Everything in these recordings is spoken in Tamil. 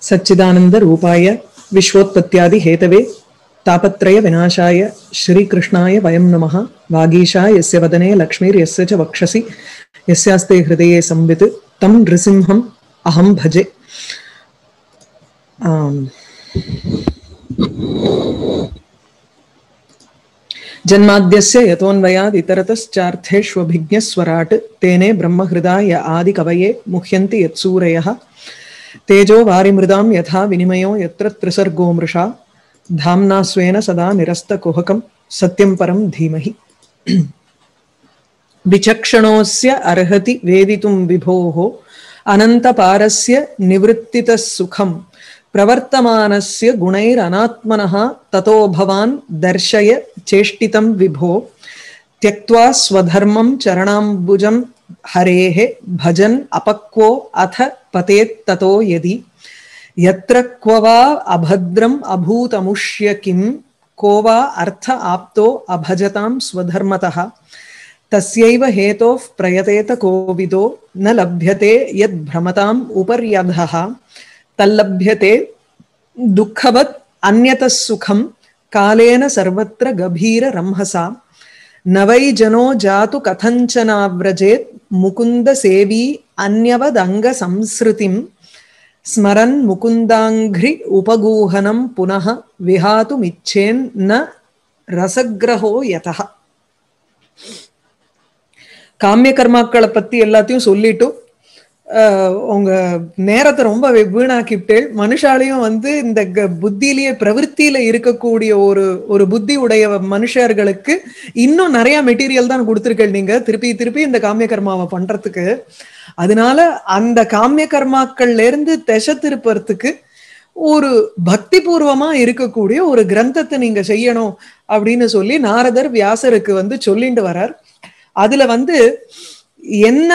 सच्चिदानन्दरूपाय विश्वोत्पत्त्यादिहेतवे तापत्रयविनाशाय श्रीकृष्णाय वयं नमः वागीशा यस्य वदने लक्ष्मीर्यस्य च वक्षसि यस्यास्ते हृदये संवित् तं नृसिंहम् अहं भजे आम् जन्माद्यस्य यतोऽन्वयाद् इतरतश्चार्थेष्वभिज्ञस्वराट् तेने ब्रह्महृदाय आदिकवये मुह्यन्ति यत्सूरयः तेजो वारिमृदां यथा विनिमयो यत्र त्रिसर्गो मृषा धाम्ना स्वेन सदा निरस्तकुहकं सत्यं परं धीमहि विचक्षणोऽस्य अर्हति वेदितुं विभोः अनन्तपारस्य निवृत्तितः सुखम् प्रवर्तमानस्य गुणैरनात्मनः ततो भवान् दर्शय चेष्टितं विभो त्यक्त्वा स्वधर्मं चरणाम्बुजं हरेः भजन् अपक्वो अथ पतेत्ततो यदि यत्र क्व वा अभद्रम् अभूतमुष्य किं को वा अर्थ आप्तो अभजतां स्वधर्मतः तस्यैव हेतोः प्रयतेत कोविदो न लभ्यते यद्भ्रमताम् उपर्यधः तल्लभ्यते दुःखवत् अन्यतः सुखं कालेन सर्वत्र गभीररंहसा न वै जनो जातु कथञ्चनाव्रजेत् मुकुन्दसेवी अन्यवदङ्गसंसृतिं स्मरन् मुकुन्दाङ्घ्रि उपगूहनं पुनः विहातुमिच्छेन्न ரசகிரகோ யதா காமிய கர்மாக்களை பத்தி எல்லாத்தையும் சொல்லிட்டு உங்க நேரத்தை ரொம்ப வீணாக்கிட்டேள் மனுஷாலையும் வந்து இந்த புத்தியிலேயே பிரவருத்தியில இருக்கக்கூடிய ஒரு ஒரு புத்தி உடைய மனுஷர்களுக்கு இன்னும் நிறைய மெட்டீரியல் தான் கொடுத்துருக்கள் நீங்க திருப்பி திருப்பி இந்த காமிய கர்மாவை பண்றதுக்கு அதனால அந்த காமிய கர்மாக்கள்ல இருந்து திசை திருப்பறதுக்கு ஒரு பக்தி பூர்வமா இருக்கக்கூடிய ஒரு கிரந்தத்தை நீங்க செய்யணும் அப்படின்னு சொல்லி நாரதர் வியாசருக்கு வந்து சொல்லிட்டு வரார் அதுல வந்து என்ன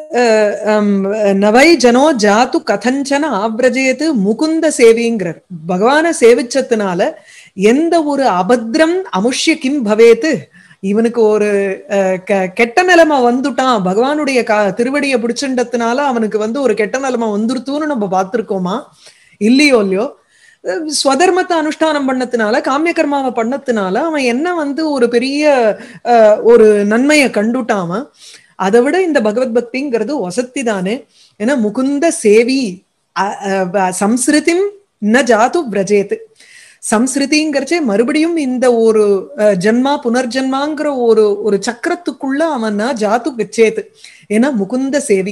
நவை ஜனோ ஜாத்து கதஞ்சன ஆவ்ரஜேத்து முகுந்த சேவிங்கிறார் பகவான சேவிச்சதுனால எந்த ஒரு அபத்ரம் அமுஷ்ய கிம் பவேத்து இவனுக்கு ஒரு கெட்ட நிலைமை வந்துட்டான் பகவானுடைய கா திருவடியை பிடிச்சுட்டதுனால அவனுக்கு வந்து ஒரு கெட்ட நிலைமை வந்துருத்துன்னு நம்ம பார்த்திருக்கோமா இல்லையோ இல்லையோ ஸ்வதர்மத்தை அனுஷ்டானம் பண்ணதுனால காமிய கர்மாவை பண்ணதுனால அவன் என்ன வந்து ஒரு பெரிய ஒரு நன்மையை கண்டுட்டாம அதை விட இந்த பகவத் பக்திங்கிறது வசத்தி தானே ஏன்னா முகுந்த சேவி சம்ஸ்ருதிம் ந ஜாத்து பிரஜேத்து சம்ஸ்ருதிங்கிறச்சே மறுபடியும் இந்த ஒரு ஜென்மா புனர்ஜென்மாங்கிற ஒரு ஒரு சக்கரத்துக்குள்ள அவன் ஜாத்து கச்சேத்து ஏன்னா முகுந்த சேவி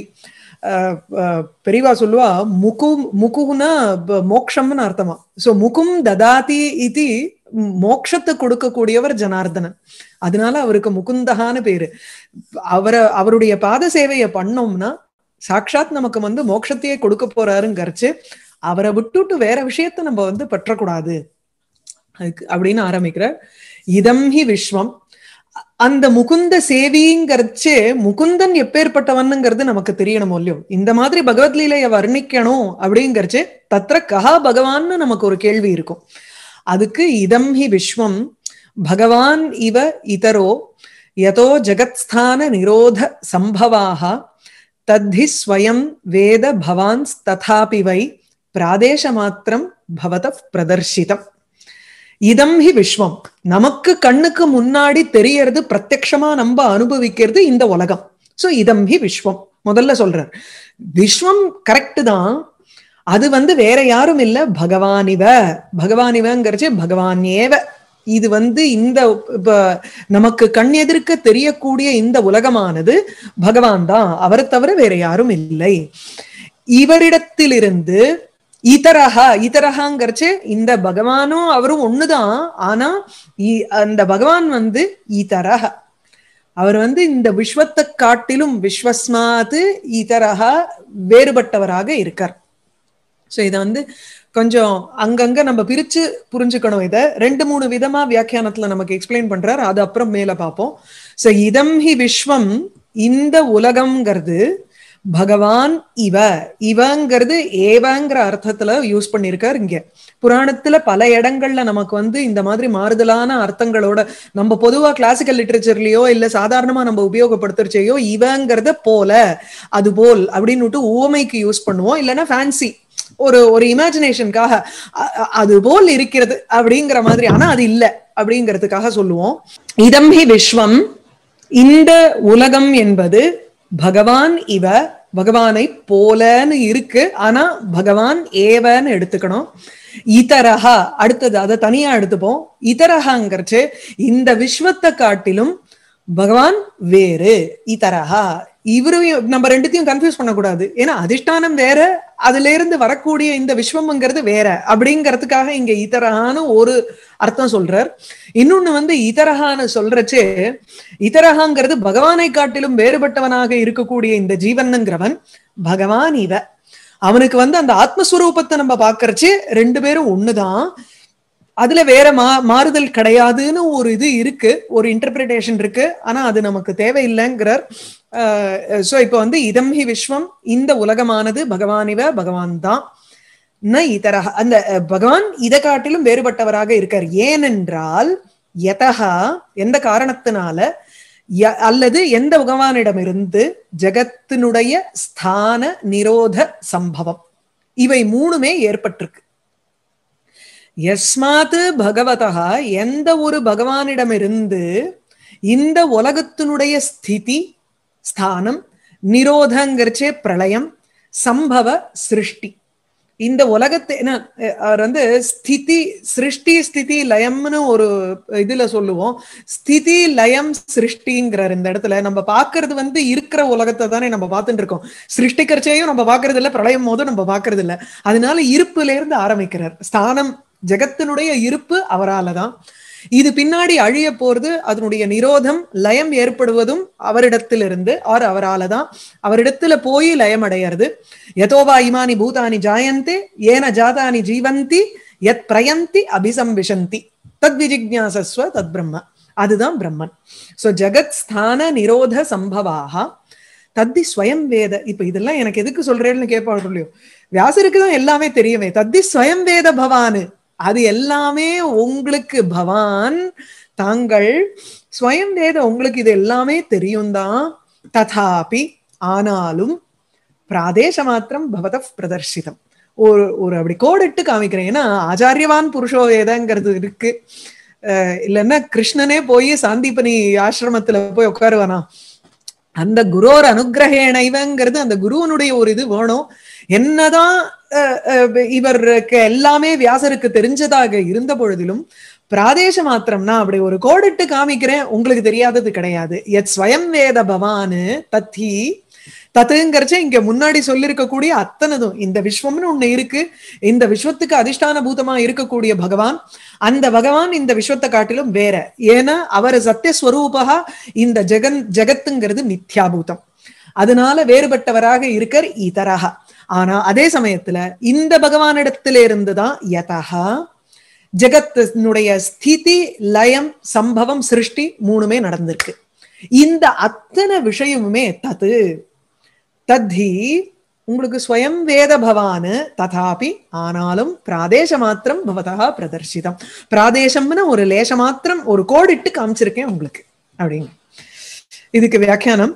பெரியவா சொல்லுவா முகு முகுனா மோக்ஷம்னு அர்த்தமா சோ முகும் ததாதி இது மோக்ஷத்தை கொடுக்கக்கூடியவர் ஜனார்தனன் அதனால அவருக்கு முகுந்தகான்னு பேரு அவரை அவருடைய பாத சேவையை பண்ணோம்னா சாட்சாத் நமக்கு வந்து மோட்சத்தையே கொடுக்க போறாருங்கிறச்சு அவரை விட்டுட்டு வேற விஷயத்த நம்ம வந்து பற்றக்கூடாது அதுக்கு அப்படின்னு ஆரம்பிக்கிறார் இதம் ஹி விஸ்வம் அந்த முகுந்த சேவிங்கிறச்சே முகுந்தன் எப்பேற்பட்டவனுங்கிறது நமக்கு தெரியணும் இல்லையோ இந்த மாதிரி பகவத்லீலைய வர்ணிக்கணும் அப்படிங்கிறச்சே தத்திர கஹா பகவான்னு நமக்கு ஒரு கேள்வி இருக்கும் அதுக்கு இதம் ஹி விஸ்வம் பகவான் இவ இதரோ யதோ ஜகத்ஸ்தான நிரோத சம்பவாக தத்தி ஸ்வயம் வேத பவான் ததாபி வை பிராதேச மாத்திரம் பவத பிரதர்ஷிதம் இதம் ஹி விஸ்வம் நமக்கு கண்ணுக்கு முன்னாடி தெரியறது பிரத்யக்ஷமா நம்ம அனுபவிக்கிறது இந்த உலகம் சோ இதம் ஹி விஸ்வம் முதல்ல சொல்றார் விஸ்வம் கரெக்ட் தான் அது வந்து வேற யாரும் இல்ல பகவானிவ பகவானிவங்கிறச்சு பகவான் ஏவ இது வந்து இந்த நமக்கு கண் எதிர்க்க தெரியக்கூடிய இந்த உலகமானது பகவான் தான் அவரை தவிர வேற யாரும் இல்லை இவரிடத்திலிருந்து இதரஹா இதரஹாங்கிறச்சு இந்த பகவானும் அவரும் ஒண்ணுதான் ஆனா அந்த பகவான் வந்து இதரஹ அவர் வந்து இந்த விஸ்வத்தை காட்டிலும் விஸ்வஸ்மாத்து இதரஹா வேறுபட்டவராக இருக்கார் சோ இத வந்து கொஞ்சம் அங்கங்க நம்ம பிரிச்சு புரிஞ்சுக்கணும் இத ரெண்டு மூணு விதமா வியாக்கியானத்துல நமக்கு எக்ஸ்பிளைன் பண்றாரு அது அப்புறம் மேல பார்ப்போம் சோ இதம் ஹி விஸ்வம் இந்த உலகம்ங்கிறது பகவான் இவ இவங்கிறது ஏவங்கிற அர்த்தத்துல யூஸ் பண்ணிருக்காரு இங்க புராணத்துல பல இடங்கள்ல நமக்கு வந்து இந்த மாதிரி மாறுதலான அர்த்தங்களோட நம்ம பொதுவா கிளாசிக்கல் லிட்ரேச்சர்லயோ இல்ல சாதாரணமா நம்ம உபயோகப்படுத்துறச்சையோ இவங்கிறத போல அது போல் அப்படின்னு உவமைக்கு யூஸ் பண்ணுவோம் இல்லைன்னா ஃபேன்சி ஒரு ஒரு இமேஜினேஷனுக்காக அது போல் இருக்கிறது அப்படிங்கிற மாதிரி ஆனா அது இல்ல அப்படிங்கிறதுக்காக சொல்லுவோம் இதம் ஹி விஸ்வம் இந்த உலகம் என்பது பகவான் இவ பகவானை போலன்னு இருக்கு ஆனா பகவான் ஏவன்னு எடுத்துக்கணும் இதரஹா அடுத்தது அதை தனியா எடுத்துப்போம் இதரஹாங்கிறச்சு இந்த விஸ்வத்தை காட்டிலும் பகவான் வேறு இதரஹா இவரையும் நம்ம ரெண்டுத்தையும் கன்ஃபியூஸ் பண்ணக்கூடாது ஏன்னா அதிஷ்டானம் வேற அதுல இருந்து வரக்கூடிய இந்த விஸ்வம்ங்கிறது வேற அப்படிங்கறதுக்காக இங்க இதரஹான்னு ஒரு அர்த்தம் சொல்றார் இன்னொன்னு வந்து இதரஹான்னு சொல்றச்சே இதரஹாங்கிறது பகவானை காட்டிலும் வேறுபட்டவனாக இருக்கக்கூடிய இந்த ஜீவனுங்கிறவன் பகவான் இவ அவனுக்கு வந்து அந்த ஆத்மஸ்வரூபத்தை நம்ம பாக்குறச்சு ரெண்டு பேரும் ஒண்ணுதான் அதுல வேற மா மாறுதல் கிடையாதுன்னு ஒரு இது இருக்கு ஒரு இன்டர்பிரிட்டேஷன் இருக்கு ஆனா அது நமக்கு தேவையில்லைங்கிறார் சோ இப்ப வந்து இதம் ஹி விஸ்வம் இந்த உலகமானது பகவானிவ பகவான் தான் ந இதர அந்த பகவான் இதை காட்டிலும் வேறுபட்டவராக இருக்கார் ஏனென்றால் எதகா எந்த காரணத்தினால அல்லது எந்த பகவானிடமிருந்து ஜகத்தினுடைய ஸ்தான நிரோத சம்பவம் இவை மூணுமே ஏற்பட்டிருக்கு எஸ்மாத்து பகவதா எந்த ஒரு பகவானிடமிருந்து இந்த உலகத்தினுடைய ஸ்திதி ஸ்தானம் நிரோதங்கிறச்சே பிரளயம் சம்பவ சிருஷ்டி இந்த உலகத்தை அவர் வந்து ஸ்திதி சிருஷ்டி ஸ்திதி லயம்னு ஒரு இதுல சொல்லுவோம் ஸ்திதி லயம் சிருஷ்டிங்கிறார் இந்த இடத்துல நம்ம பாக்குறது வந்து இருக்கிற உலகத்தை தானே நம்ம பார்த்துட்டு இருக்கோம் சிருஷ்டிக்கிறச்சையும் நம்ம பாக்குறது இல்ல பிரளயம் போதும் நம்ம பாக்குறது இல்ல அதனால இருப்புல இருந்து ஆரம்பிக்கிறார் ஸ்தானம் ஜெகத்தினுடைய இருப்பு அவரால தான் இது பின்னாடி அழிய போறது அதனுடைய நிரோதம் லயம் ஏற்படுவதும் அவரிடத்திலிருந்து ஆர் அவரால தான் அவரிடத்துல போய் லயம் அடையிறது யதோவா இமானி பூதானி ஜாயந்தே ஏன ஜாதானி ஜீவந்தி எத் பிரயந்தி அபிசம்பிஷந்தி தத் விஜிக்யாசஸ்வ தத் பிரம்ம அதுதான் பிரம்மன் சோ ஜெகத் ஸ்தான நிரோத சம்பவாக தத்தி ஸ்வயம் வேத இப்ப இதெல்லாம் எனக்கு எதுக்கு சொல்றேன்னு கேட்பாடு இல்லையோ வியாசருக்கு தான் எல்லாமே தெரியுமே தத்தி ஸ்வயம் வேத பவானு அது எல்லாமே உங்களுக்கு பவான் தாங்கள் ஸ்வயம் வேத உங்களுக்கு இது எல்லாமே தெரியும் தான் ததாபி ஆனாலும் பிராதேச மாத்திரம் பவத பிரதர்ஷிதம் ஒரு ஒரு அப்படி கோடிட்டு காமிக்கிறேன் ஏன்னா ஆச்சாரியவான் புருஷோ வேதங்கிறது இருக்கு இல்லைன்னா கிருஷ்ணனே போய் சாந்திபனி ஆசிரமத்துல போய் உட்காருவானா அந்த குரோர் அனுகிரகேணைவங்கிறது அந்த குருவனுடைய ஒரு இது வேணும் என்னதான் இவருக்கு எல்லாமே வியாசருக்கு தெரிஞ்சதாக இருந்த பொழுதிலும் பிராதேச மாத்திரம்னா அப்படி ஒரு கோடிட்டு காமிக்கிறேன் உங்களுக்கு தெரியாதது கிடையாது எத் ஸ்வயம் வேத பவானு தத்தி தத்துங்கிறச்ச இங்க முன்னாடி சொல்லிருக்கக்கூடிய அத்தனதும் இந்த விஸ்வம்னு ஒண்ணு இருக்கு இந்த விஸ்வத்துக்கு அதிஷ்டான பூதமா இருக்கக்கூடிய பகவான் அந்த பகவான் இந்த விஸ்வத்தை காட்டிலும் வேற ஏன்னா அவர் சத்தியஸ்வரூபா இந்த ஜெகன் ஜெகத்துங்கிறது மித்யாபூதம் அதனால வேறுபட்டவராக இருக்கர் இதரகா ஆனா அதே சமயத்துல இந்த பகவானிடத்தில இருந்துதான் யதா ஜெகத்தினுடைய ஸ்திதி லயம் சம்பவம் சிருஷ்டி மூணுமே நடந்திருக்கு இந்த அத்தனை விஷயமுமே தது தத்தி உங்களுக்கு ஸ்வயம் வேத பவானு ததாபி ஆனாலும் பிராதேச மாத்திரம் பவதா பிரதர்ஷிதம் பிராதேசம்னு ஒரு லேச மாத்திரம் ஒரு கோடிட்டு காமிச்சிருக்கேன் உங்களுக்கு அப்படின்னு இதுக்கு வியாக்கியானம்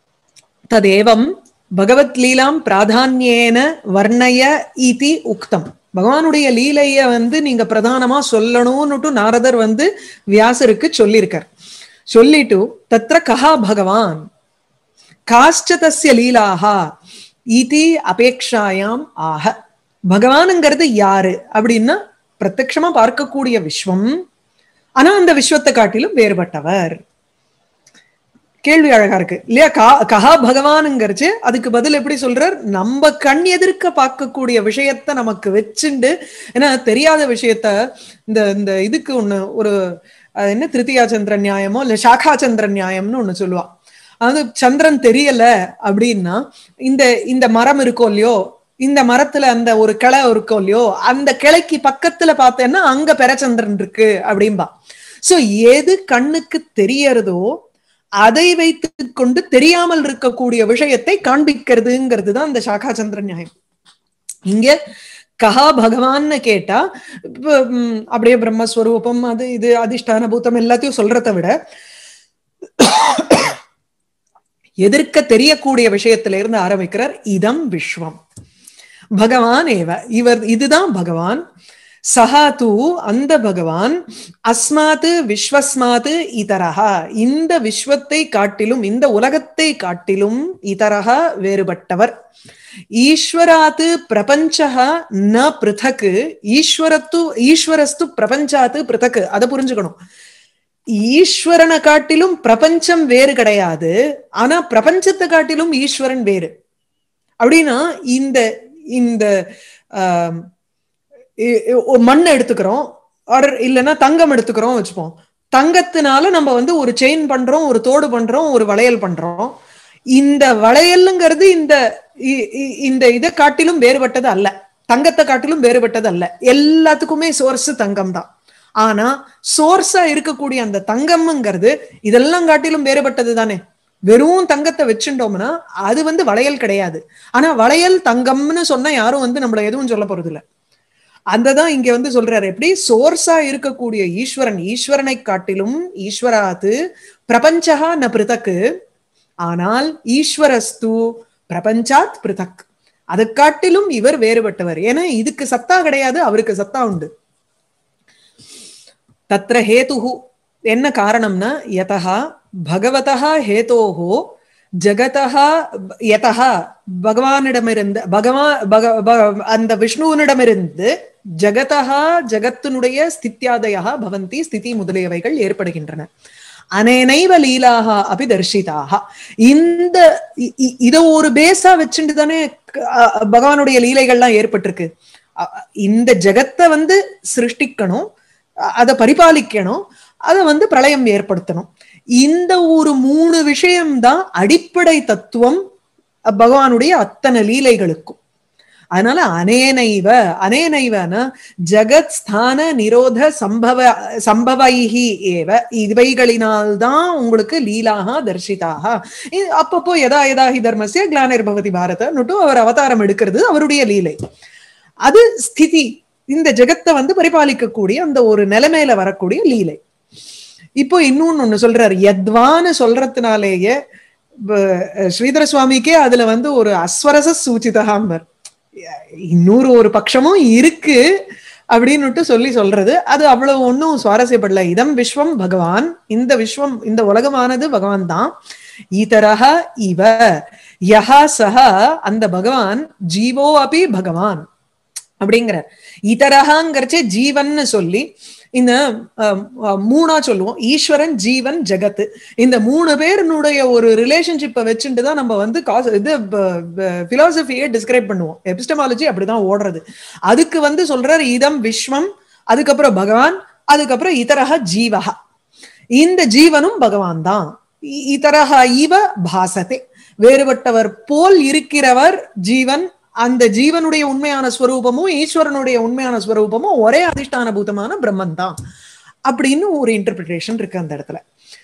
ததேவம் பகவத் லீலாம் பிராதான்யேன வர்ணய இதி உக்தம் பகவானுடைய லீலைய வந்து நீங்க பிரதானமா சொல்லணும்னுட்டு நாரதர் வந்து வியாசருக்கு சொல்லியிருக்கார் சொல்லிட்டு தத்ர கஹா பகவான் காஷ்ட தஸ்ய லீலாஹா இதி அபேக்ஷாயாம் ஆக பகவானுங்கிறது யாரு அப்படின்னா பிரத்யமா பார்க்கக்கூடிய விஸ்வம் ஆனா அந்த விஸ்வத்தை காட்டிலும் வேறுபட்டவர் கேள்வி அழகா இருக்கு இல்லையா கா கஹா பகவானுங்கிறச்சு அதுக்கு பதில் எப்படி சொல்றார் நம்ம கண் எதிர்க்க பார்க்கக்கூடிய விஷயத்த நமக்கு வச்சுண்டு ஏன்னா தெரியாத விஷயத்த இந்த இந்த இதுக்கு ஒண்ணு ஒரு என்ன திருத்தியா சந்திர நியாயமோ இல்ல சாகா சந்திர நியாயம்னு ஒண்ணு சொல்லுவா அதாவது சந்திரன் தெரியல அப்படின்னா இந்த இந்த மரம் இருக்கோ இல்லையோ இந்த மரத்துல அந்த ஒரு கிளை இருக்கோ இல்லையோ அந்த கிளைக்கு பக்கத்துல பார்த்தேன்னா அங்க பெரச்சந்திரன் இருக்கு அப்படின்பா சோ எது கண்ணுக்கு தெரியறதோ அதை வைத்து கொண்டு தெரியாமல் இருக்கக்கூடிய விஷயத்தை காண்பிக்கிறதுங்கிறது தான் இந்த சாகா சந்திர நியாயம் இங்க கஹா பகவான்னு கேட்டா அப்படியே பிரம்மஸ்வரூபம் அது இது அதிஷ்டான பூத்தம் எல்லாத்தையும் சொல்றதை விட எதிர்க்க தெரியக்கூடிய விஷயத்தில இருந்து ஆரம்பிக்கிறார் இதம் விஸ்வம் பகவான் ஏவ இவர் இதுதான் பகவான் சஹா தூ அந்த பகவான் அஸ்மாத்து விஸ்வஸ்மாத்து இதரஹா இந்த விஸ்வத்தை காட்டிலும் இந்த உலகத்தை காட்டிலும் இதரஹா வேறுபட்டவர் ஈஸ்வராத்து பிரபஞ்சः ந பிருதக்கு ஈஸ்வரத்து ஈஸ்வரஸ்து பிரபஞ்சாத்து பிருதக்கு அதை புரிஞ்சுக்கணும் ஈஸ்வரனை காட்டிலும் பிரபஞ்சம் வேறு கிடையாது ஆனா பிரபஞ்சத்தை காட்டிலும் ஈஸ்வரன் வேறு அப்படின்னா இந்த இந்த ஆஹ், இ- இ- ஒரு மண் எடுத்துக்கிறோம் ஆர் இல்லைன்னா தங்கம் எடுத்துக்கிறோம் வச்சுப்போம் தங்கத்தினால நம்ம வந்து ஒரு செயின் பண்றோம் ஒரு தோடு பண்றோம் ஒரு வளையல் பண்றோம் இந்த வளையலுங்கிறது இந்த இ- இ- இந்த இதை காட்டிலும் வேறுபட்டது அல்ல தங்கத்தை காட்டிலும் வேறுபட்டது அல்ல எல்லாத்துக்குமே சோர்ஸ் தங்கம் தான் ஆனா சோர்ஸா இருக்கக்கூடிய அந்த தங்கம்ங்கிறது இதெல்லாம் காட்டிலும் வேறுபட்டது தானே வெறும் தங்கத்தை வச்சுட்டோம்னா அது வந்து வளையல் கிடையாது ஆனா வளையல் தங்கம்னு சொன்னா யாரும் வந்து நம்மள எதுவும் சொல்ல போறது இல்ல அந்ததான் இங்க வந்து சொல்றாரு எப்படி சோர்ஸா இருக்கக்கூடிய ஈஸ்வரன் ஈஸ்வரனை காட்டிலும் ஈஸ்வராத்து பிரபஞ்சகா ந பிருதக்கு ஆனால் ஈஸ்வரஸ்து பிரபஞ்சாத் பிருதக் அதை காட்டிலும் இவர் வேறுபட்டவர் ஏன்னா இதுக்கு சத்தா கிடையாது அவருக்கு சத்தா உண்டு தத்ர ஹேதுஹு என்ன காரணம்னா யதா பகவதா ஹேதோஹோ ஜகதா யதா பகவானிடமிருந்து பகவா பக ப- அந்த விஷ்ணுவனிடமிருந்து ஜகதா ஜகத்தினுடைய ஸ்தித்யாதயா பவந்தி ஸ்திதி முதலியவைகள் ஏற்படுகின்றன அனேனைவ லீலாக அபி தர்ஷிதாக இந்த இ- இ- இத ஒரு பேஸா வச்சுட்டு தானே க- அ- அ- பகவானுடைய லீலைகள்லாம் ஏற்பட்டிருக்கு அ- அ- இந்த ஜெகத்தை வந்து சிருஷ்டிக்கணும் அ- அதை பரிபாலிக்கணும் அதை வந்து பிரளயம் ஏற்படுத்தணும் இந்த ஒரு மூணு விஷயம்தான் அடிப்படை தத்துவம் அ- பகவானுடைய அத்தனை லீலைகளுக்கும் அதனால அனேனைவ அனேனைவன ஜகத் ஸ்தான நிரோத சம்பவ சம்பவைஹி ஏவ இவைகளினால்தான் உங்களுக்கு லீலாக தர்ஷிதாக இது அப்பப்போ எதா எதா ஹி தர்மஸ்ய கிளானிர் பவதி பாரதன்னுட்டு அவர் அவதாரம் எடுக்கிறது அவருடைய லீலை அது ஸ்திதி இந்த ஜெகத்தை வந்து பரிபாலிக்கக்கூடிய அந்த ஒரு நிலைமையில வரக்கூடிய லீலை இப்போ இன்னொன்னு ஒண்ணு சொல்றாரு யத்வான்னு சொல்றதுனாலேயே ப- ஸ்ரீதர சுவாமிக்கே அதுல வந்து ஒரு அஸ்வரச சூச்சிதகாம்பர் இன்னொரு ஒரு பட்சமும் இருக்கு அப்படின்னுட்டு சொல்லி சொல்றது அது அவ்வளவு ஒன்றும் சுவாரஸ்யப்படல இதம் விஸ்வம் பகவான் இந்த விஸ்வம் இந்த உலகமானது பகவான் தான் ஈதரஹ இவ யஹா சஹ அந்த பகவான் ஜீவோ அபி பகவான் அப்படிங்கிறார் இதரகாங்கிறச்சே ஜீவன்னு சொல்லி இந்த அஹ், அஹ், மூணா சொல்லுவோம் ஈஸ்வரன் ஜீவன் ஜெகத் இந்த மூணு பேருனுடைய ஒரு ரிலேஷன்ஷிப்பை வச்சுட்டு தான் நம்ம வந்து காசு இது பிலாசபியை டிஸ்கிரைப் பண்ணுவோம் எபிஸ்டமாலஜி அப்படிதான் ஓடுறது அதுக்கு வந்து சொல்றாரு இதம் விஸ்வம் அதுக்கப்புறம் பகவான் அதுக்கப்புறம் இதரக ஜீவஹா இந்த ஜீவனும் பகவான் தான் இ- இதரக இவ பாசதே வேறுபட்டவர் போல் இருக்கிறவர் ஜீவன் அந்த ஜீவனுடைய உண்மையான ஸ்வரூபமும் ஈஸ்வரனுடைய உண்மையான ஸ்வரூபமும் ஒரே அதிஷ்டான பூதமான பிரம்மன் தான் அப்படின்னு ஒரு இன்டர்பிரிட்டேஷன் இருக்கு அந்த இடத்துல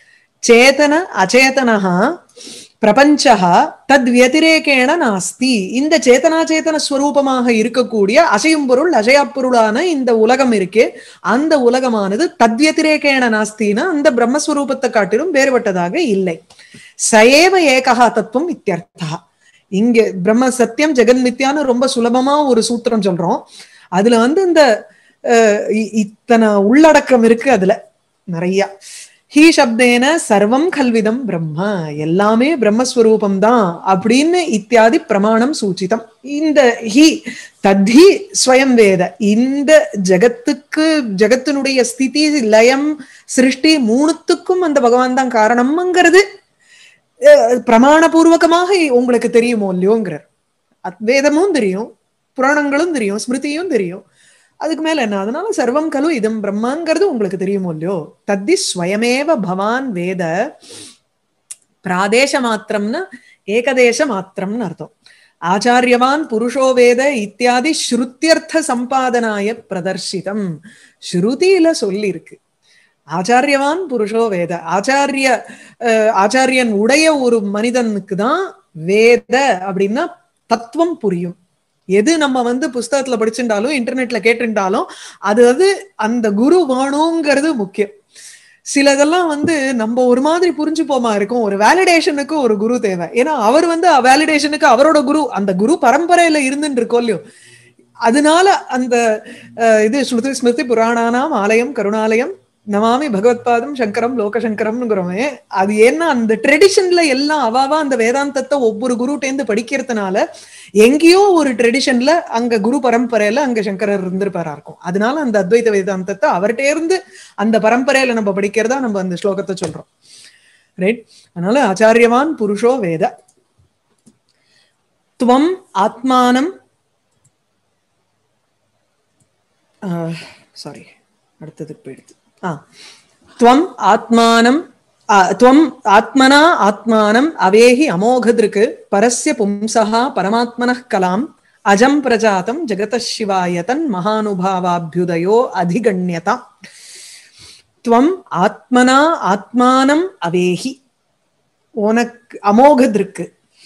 சேதன அச்சேதனஹா பிரபஞ்சः தத் வியதிரேகேண நாஸ்தி இந்த சேதனாச்சேதன ஸ்வரூபமாக இருக்கக்கூடிய அசையும் பொருள் அசையா பொருளான இந்த உலகம் இருக்கே அந்த உலகமானது தத்வியதிரேகேண நாஸ்தினா அந்த பிரம்மஸ்வரூபத்தை காட்டிலும் வேறுபட்டதாக இல்லை சயேவ ஏகஹா தத்துவம் இத்தியர்த்தா இங்க பிரம்ம சத்தியம் ஜெகன் மித்யான்னு ரொம்ப சுலபமா ஒரு சூத்திரம் சொல்றோம் அதுல வந்து இந்த அஹ், இ- இத்தனை உள்ளடக்கம் இருக்கு அதுல நிறைய ஹீ சப்தேன சர்வம் கல்விதம் பிரம்ம எல்லாமே பிரம்மஸ்வரூபம் தான் அப்படின்னு இத்தியாதி பிரமாணம் சூச்சிதம் இந்த ஹி தத்தி ஸ்வயம் வேத இந்த ஜகத்துக்கு ஜகத்தினுடைய ஸ்திதி லயம் சிருஷ்டி மூணுத்துக்கும் அந்த பகவான் தான் காரணம்ங்கிறது அஹ், பிரமாணபூர்வகமாக உங்களுக்கு தெரியுமோ இல்லையோங்கிறார் அத்- வேதமும் தெரியும் புராணங்களும் தெரியும் ஸ்மிருதியும் தெரியும் அதுக்கு மேல என்ன அதனால சர்வம் கலு இதம் பிரம்மாங்கிறது உங்களுக்கு தெரியுமோ இல்லையோ தத்தி ஸ்வயமேவ பவான் வேத பிராதேச மாத்திரம்னு ஏகதேச மாத்திரம்னு அர்த்தம் ஆச்சாரியவான் புருஷோ வேத இத்தியாதி ஸ்ருத்தியர்த்த சம்பாதனாய பிரதர்ஷிதம் ஸ்ருதியில சொல்லி இருக்கு ஆச்சாரியவான் புருஷோ வேத ஆச்சாரிய அஹ், ஆச்சாரியன் உடைய ஒரு மனிதனுக்கு தான் வேத அப்படின்னா தத்துவம் புரியும் எது நம்ம வந்து புஸ்தகத்துல படிச்சுட்டாலும் இன்டர்நெட்ல கேட்டுட்டாலும் அது அது அந்த குரு வேணுங்கிறது முக்கியம் சிலதெல்லாம் வந்து நம்ம ஒரு மாதிரி புரிஞ்சுப்போமா இருக்கும் ஒரு வேலிடேஷனுக்கு ஒரு குரு தேவை ஏன்னா அவர் வந்து வேலிடேஷனுக்கு அவரோட குரு அந்த குரு பரம்பரையில இருந்துட்டு இருக்கோம் இல்லையோ அதனால அந்த அஹ், இது ஸ்மிருதி ஸ்மிருதி புராணானாம் ஆலயம் கருணாலயம் நமாமி பகவத்பாதம் சங்கரம் லோகசங்கரம்ங்கிறோமே அது ஏன்னா அந்த ட்ரெடிஷன்ல எல்லாம் அவாவா அந்த வேதாந்தத்தை ஒவ்வொரு குருட்டேந்து படிக்கிறதுனால எங்கேயோ ஒரு ட்ரெடிஷன்ல அங்க குரு பரம்பரையில அங்க சங்கரர் இருந்திருப்பாரா இருக்கும் அதனால அந்த அத்வைத வேதாந்தத்தை அவர்கிட்ட இருந்து அந்த பரம்பரையில நம்ம படிக்கிறதா நம்ம அந்த ஸ்லோகத்தை சொல்றோம் ரைட் அதனால ஆச்சாரியவான் புருஷோ வேத துவம் ஆத்மானம் சாரி அடுத்ததுக்கு போயிடுது ஆ துவம் ஆத்மானம் ஆ, துவம் ஆத்மனா ஆத்மானம் அவேஹி அமோகதிருக்கு பரஸ்ய பும்சா பரமாத்மனः கலாம் அஜம் பிரஜாதம் ஜெகத சிவாயதன் மகானுபாவாபியுதயோ அதிகண்யதா துவம் ஆத்மனா ஆத்மானம் அவேஹி உனக்கு அமோகதிருக்கு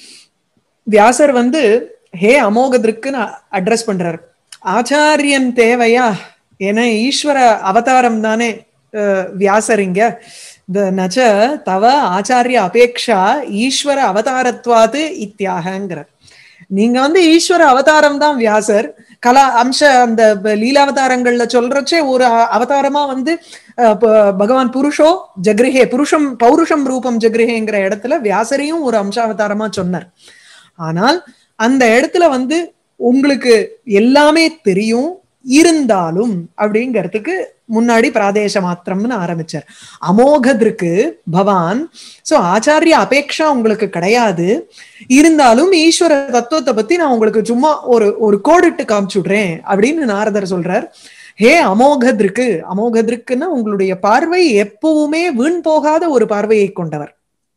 வியாசர் வந்து ஹே அமோகதிருக்குன்னு அட்ரஸ் பண்றாரு ஆச்சாரியன் தேவையா ஏன்னா ஈஸ்வர அவதாரம் தானே அஹ், வியாசர் இங்க இந்த நச்ச தவ ஆச்சாரிய அபேக்ஷா ஈஸ்வர அவதாரத்வாது இத்தியாகங்கிறார் நீங்க வந்து ஈஸ்வர அவதாரம் தான் வியாசர் கலா அம்ச அந்த ப- லீலாவதாரங்கள்ல சொல்றச்சே ஒரு அ- அவதாரமா வந்து அஹ், ப- பகவான் புருஷோ ஜக்ரிஹே புருஷம் பௌருஷம் ரூபம் ஜக்ரிஹேங்கிற இடத்துல வியாசரையும் ஒரு அம்சாவதாரமா சொன்னார் ஆனால் அந்த இடத்துல வந்து உங்களுக்கு எல்லாமே தெரியும் இருந்தாலும் அப்படிங்கிறதுக்கு முன்னாடி பிராதேச மாத்திரம்னு ஆரம்பிச்சார் அமோகதிற்கு பவான் சோ ஆச்சாரிய அபேக்ஷா உங்களுக்கு கிடையாது இருந்தாலும் ஈஸ்வர தத்துவத்தை பத்தி நான் உங்களுக்கு சும்மா ஒரு ஒரு கோடிட்டு காமிச்சுடுறேன் அப்படின்னு நாரதர் சொல்றார் ஹே அமோகதிற்கு அமோகதிற்குன்னா உங்களுடைய பார்வை எப்பவுமே வீண் போகாத ஒரு பார்வையை கொண்டவர்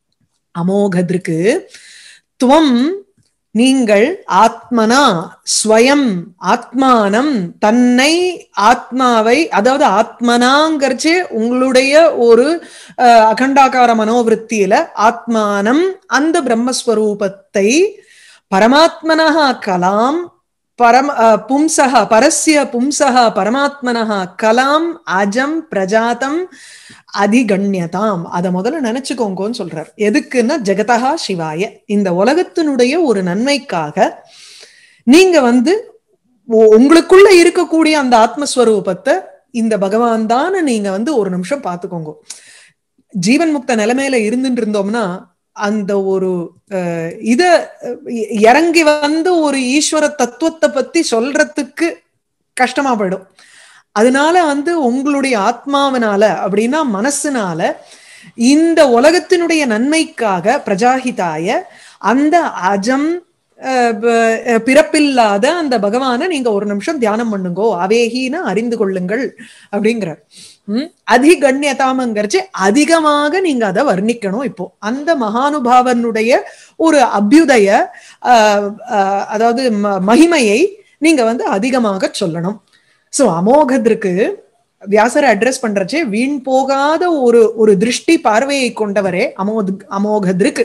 அமோகதிற்கு துவம் நீங்கள் ஆத்மனா ஸ்வயம் ஆத்மானம் தன்னை ஆத்மாவை அதாவது ஆத்மனாங்கிறச்சு உங்களுடைய ஒரு அஹ், அகண்டாகார மனோவிருத்தியில ஆத்மானம் அந்த பிரம்மஸ்வரூபத்தை பரமாத்மனः கலாம் பரம் அஹ், பும்சः பரஸ்ய பும்சः பரமாத்மனः கலாம் அஜம் பிரஜாதம் அதிகண்யதாம் அதை முதல்ல நினைச்சுக்கோங்கன்னு சொல்றார் எதுக்குன்னா ஜெகதா சிவாய இந்த உலகத்தினுடைய ஒரு நன்மைக்காக நீங்க வந்து உ- உங்களுக்குள்ள இருக்கக்கூடிய அந்த ஆத்மஸ்வரூபத்தை இந்த பகவான் தான் நீங்க வந்து ஒரு நிமிஷம் பார்த்துக்கோங்க ஜீவன் முக்த நிலைமையில இருந்துட்டு இருந்தோம்னா அந்த ஒரு அஹ், இத அஹ், இ- இறங்கி வந்து ஒரு ஈஸ்வர தத்துவத்தை பத்தி சொல்றதுக்கு கஷ்டமா போயிடும் அதனால வந்து உங்களுடைய ஆத்மாவினால அப்படின்னா மனசுனால இந்த உலகத்தினுடைய நன்மைக்காக பிரஜாஹிதாய அந்த அஜம் அஹ், ப- அஹ், பிறப்பில்லாத அந்த பகவானை நீங்க ஒரு நிமிஷம் தியானம் பண்ணுங்கோ அவேகின்னு அறிந்து கொள்ளுங்கள் அப்படிங்கிறார் உம் அதிகண்யதாமங்கிறச்சு அதிகமாக நீங்க அதை வர்ணிக்கணும் இப்போ அந்த மகானுபாவனுடைய ஒரு அபியுதய ஆஹ், ஆஹ், அதாவது ம- மகிமையை நீங்க வந்து அதிகமாக சொல்லணும் சோ அமோகத்திற்கு வியாசரை அட்ரஸ் பண்றச்சே வீண் போகாத ஒரு ஒரு திருஷ்டி பார்வையை கொண்டவரே அமோத் அமோகதிருக்கு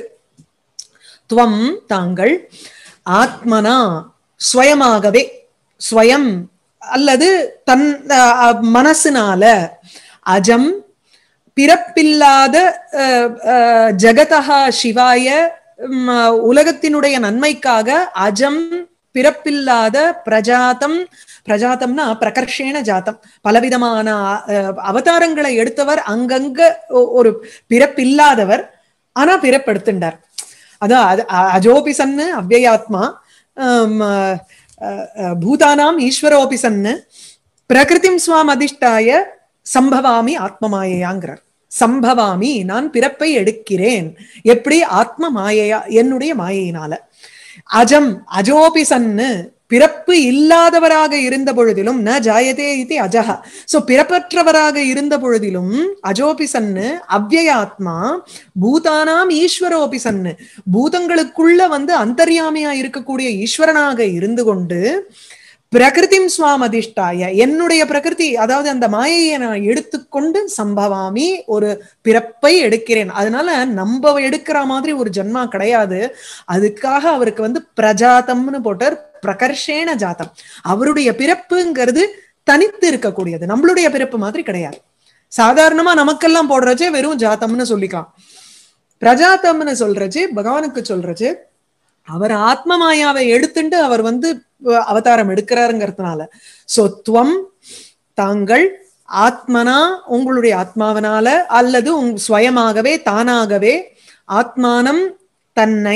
துவம் தாங்கள் ஆத்மனா ஸ்வயமாகவே ஸ்வயம் அல்லது தன் அஹ், மனசுனால அஜம் பிறப்பில்லாத அஹ், அஹ், ஜெகதஹா சிவாய ம், உலகத்தினுடைய நன்மைக்காக அஜம் பிறப்பில்லாத பிரஜாதம் பிரஜாதம்னா பிரகர்ஷேன ஜாத்தம் பலவிதமான அஹ், அவதாரங்களை எடுத்தவர் அங்கங்க ஒ- ஒரு பிறப்பில்லாதவர் ஆனா பிறப்பெடுத்துட்டார் அதான் அது அ- அஜோபி சன்னு அவ்வயாத்மா ஆம், அஹ், அஹ், பூதானாம் ஈஸ்வரோபி சன்னு பிரகிருதிம் ஸ்வாம் அதிஷ்டாய சம்பவாமி ஆத்மமாயையாங்கிறார் சம்பவாமி நான் பிறப்பை எடுக்கிறேன் எப்படி ஆத்ம மாயையா என்னுடைய மாயையினால அஜம் அஜோபி சன்னு பிறப்பு இல்லாதவராக இருந்த பொழுதிலும் ந ஜாயதே இது அஜஹ சோ பிறப்பற்றவராக இருந்த பொழுதிலும் அஜோபி சன்னு அவ்வயாத்மா பூதானாம் ஈஸ்வரோபி சன்னு பூதங்களுக்குள்ள வந்து அந்தர்யாமியா இருக்கக்கூடிய ஈஸ்வரனாக இருந்து கொண்டு பிரகிருதிம் ஸ்வாம் அதிஷ்டாய என்னுடைய பிரகிருதி அதாவது அந்த மாயையை நான் எடுத்துக்கொண்டு சம்பவாமி ஒரு பிறப்பை எடுக்கிறேன் அதனால நம்ம எடுக்கிற மாதிரி ஒரு ஜன்மா கிடையாது அதுக்காக அவருக்கு வந்து பிரஜாதம்னு போட்டார் பிரகர்ஷேன ஜாத்தம் அவருடைய பிறப்புங்கிறது தனித்து இருக்கக்கூடியது நம்மளுடைய பிறப்பு மாதிரி கிடையாது சாதாரணமா நமக்கெல்லாம் போடுறச்சே வெறும் ஜாத்தம்னு சொல்லிக்கலாம் பிரஜாத்தம்னு சொல்றச்சு பகவானுக்கு சொல்றச்சு அவர் ஆத்ம மாயாவை எடுத்துட்டு அவர் வந்து அஹ், அவதாரம் எடுக்கிறாருங்கிறதுனால சோ துவம் தாங்கள் ஆத்மனா உங்களுடைய ஆத்மாவனால அல்லது உங் சுயமாகவே தானாகவே ஆத்மானம் தன்னை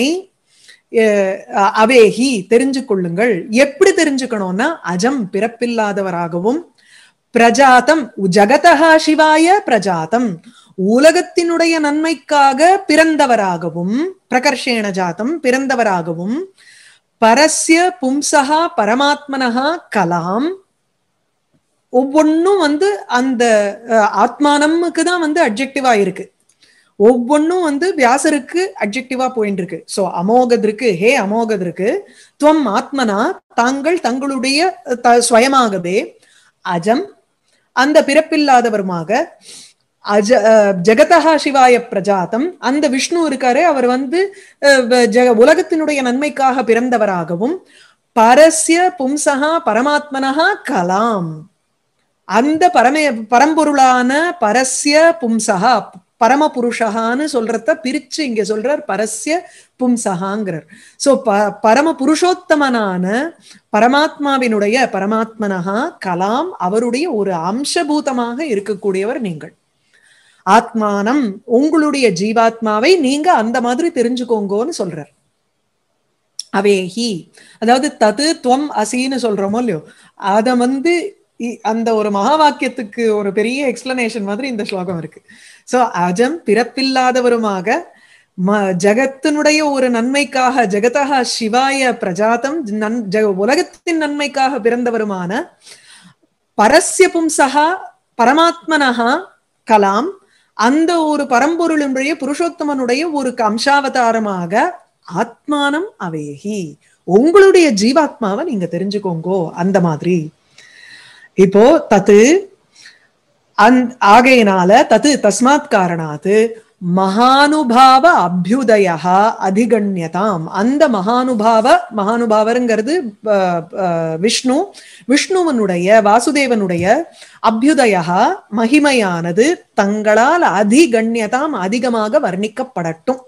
அஹ், அவேஹி தெரிஞ்சு கொள்ளுங்கள் எப்படி தெரிஞ்சுக்கணும்னா அஜம் பிறப்பில்லாதவராகவும் பிரஜாதம் ஜகதஹா சிவாய பிரஜாதம் உலகத்தினுடைய நன்மைக்காக பிறந்தவராகவும் பிரகர்ஷேண ஜாதம் பிறந்தவராகவும் பரஸ்ய பும்சகா பரமாத்மனஹா கலாம் ஒவ்வொன்னும் வந்து அந்த அஹ், ஆத்மானம்க்கு தான் வந்து அப்ஜெக்டிவா இருக்கு ஒவ்வொன்னும் வந்து வியாசருக்கு அப்ஜெக்டிவா போயிட்டு இருக்கு சோ அமோகதிற்கு ஹே அமோகதிற்கு துவம் ஆத்மனா தாங்கள் தங்களுடைய த- சுயமாகவே அஜம் அந்த பிறப்பில்லாதவருமாக அஜ அஹ், ஜெகதஹா சிவாய பிரஜாதம் அந்த விஷ்ணு இருக்காரே அவர் வந்து அஹ், வ- ஜெக உலகத்தினுடைய நன்மைக்காக பிறந்தவராகவும் பரஸ்ய பும்சகா பரமாத்மனஹா கலாம் அந்த பரமே பரம்பொருளான பரஸ்ய பும்சகா பரமபுருஷகான்னு சொல்றத பிரிச்சு இங்க சொல்றார் பரஸ்ய பும்சகாங்கிறார் சோ ப பரம புருஷோத்தமனான பரமாத்மாவினுடைய பரமாத்மனஹா கலாம் அவருடைய ஒரு அம்சபூதமாக இருக்கக்கூடியவர் நீங்கள் ஆத்மானம் உங்களுடைய ஜீவாத்மாவை நீங்க அந்த மாதிரி தெரிஞ்சுக்கோங்கன்னு சொல்றார் அவேஹி அதாவது தது துவம் அசின்னு சொல்றோமோ இல்லையோ அத வந்து இ- அந்த ஒரு மகா வாக்கியத்துக்கு ஒரு பெரிய எக்ஸ்பிளனேஷன் மாதிரி இந்த ஸ்லோகம் இருக்கு சோ அஜம் பிறப்பில்லாதவருமாக ம ஜகத்தினுடைய ஒரு நன்மைக்காக ஜெகதா சிவாய பிரஜாதம் நன் ஜ- உலகத்தின் நன்மைக்காக பிறந்தவருமான பரஸ்ய பும்சகா பரமாத்மனஹா கலாம் அந்த ஒரு பரம்பொருளுடைய புருஷோத்தமனுடைய ஒரு அம்சாவதாரமாக ஆத்மானம் அவேகி உங்களுடைய ஜீவாத்மாவை நீங்க தெரிஞ்சுக்கோங்கோ அந்த மாதிரி இப்போ தத்து அந் ஆகையினால தத்து தஸ்மாத் காரணாத்து மகானுபாவ அபியுதய அதிகண்யதாம் அந்த மகானுபாவ மகானுபாவருங்கிறது அஹ், அஹ், விஷ்ணு விஷ்ணுவனுடைய வாசுதேவனுடைய அபியுதய மகிமையானது தங்களால் அதிகண்யதாம் அதிகமாக வர்ணிக்கப்படட்டும்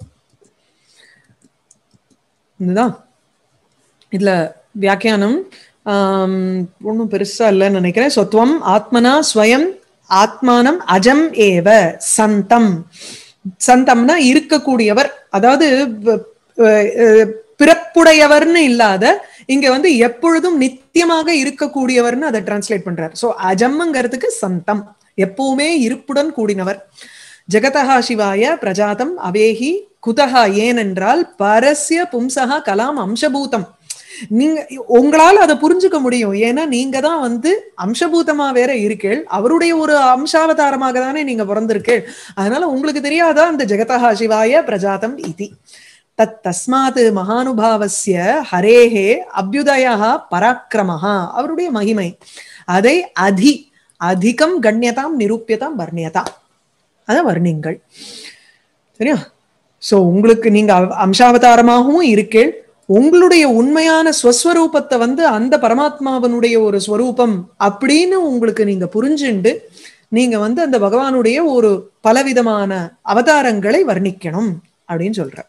இதுதான் இதுல வியாக்கியானம் ஒன்றும் பெருசா இல்லைன்னு நினைக்கிறேன் சொத்வம் ஆத்மனா ஸ்வயம் ஆத்மானம் அஜம் ஏவ சந்தம் சந்தம்னா இருக்கக்கூடியவர் அதாவது வ- அஹ் அஹ் பிறப்புடையவர்னு இல்லாத இங்க வந்து எப்பொழுதும் நித்தியமாக இருக்கக்கூடியவர்னு அதை டிரான்ஸ்லேட் பண்றார் சோ அஜம்ங்கிறதுக்கு சந்தம் எப்பவுமே இருப்புடன் கூடினவர் ஜெகதஹா சிவாய பிரஜாதம் அவேஹி குதஹா ஏனென்றால் பரஸ்ய பும்சகா கலாம் அம்சபூதம் நீங்க உங்களால அதை புரிஞ்சுக்க முடியும் ஏன்னா நீங்க தான் வந்து அம்சபூதமா வேற இருக்கேள் அவருடைய ஒரு அம்சாவதாரமாக தானே நீங்க பிறந்திருக்கேள் அதனால உங்களுக்கு தெரியாதா அந்த ஜெகதஹா சிவாய பிரஜாதம் இதி தத் தஸ்மாத் மகானுபாவஸ்ய ஹரேஹே அபியுதயா பராக்கிரமஹா அவருடைய மகிமை அதை அதி அதிகம் கண்ணியதாம் நிரூபியதாம் வர்ணியதாம் அதை வர்ணிங்கள் சரியா சோ உங்களுக்கு நீங்க அவ- அம்சாவதாரமாகவும் இருக்கேள் உங்களுடைய உண்மையான ஸ்வஸ்வரூபத்தை வந்து அந்த பரமாத்மாவனுடைய ஒரு ஸ்வரூபம் அப்படின்னு உங்களுக்கு நீங்க புரிஞ்சுண்டு நீங்க வந்து அந்த பகவானுடைய ஒரு பலவிதமான அவதாரங்களை வர்ணிக்கணும் அப்படின்னு சொல்ற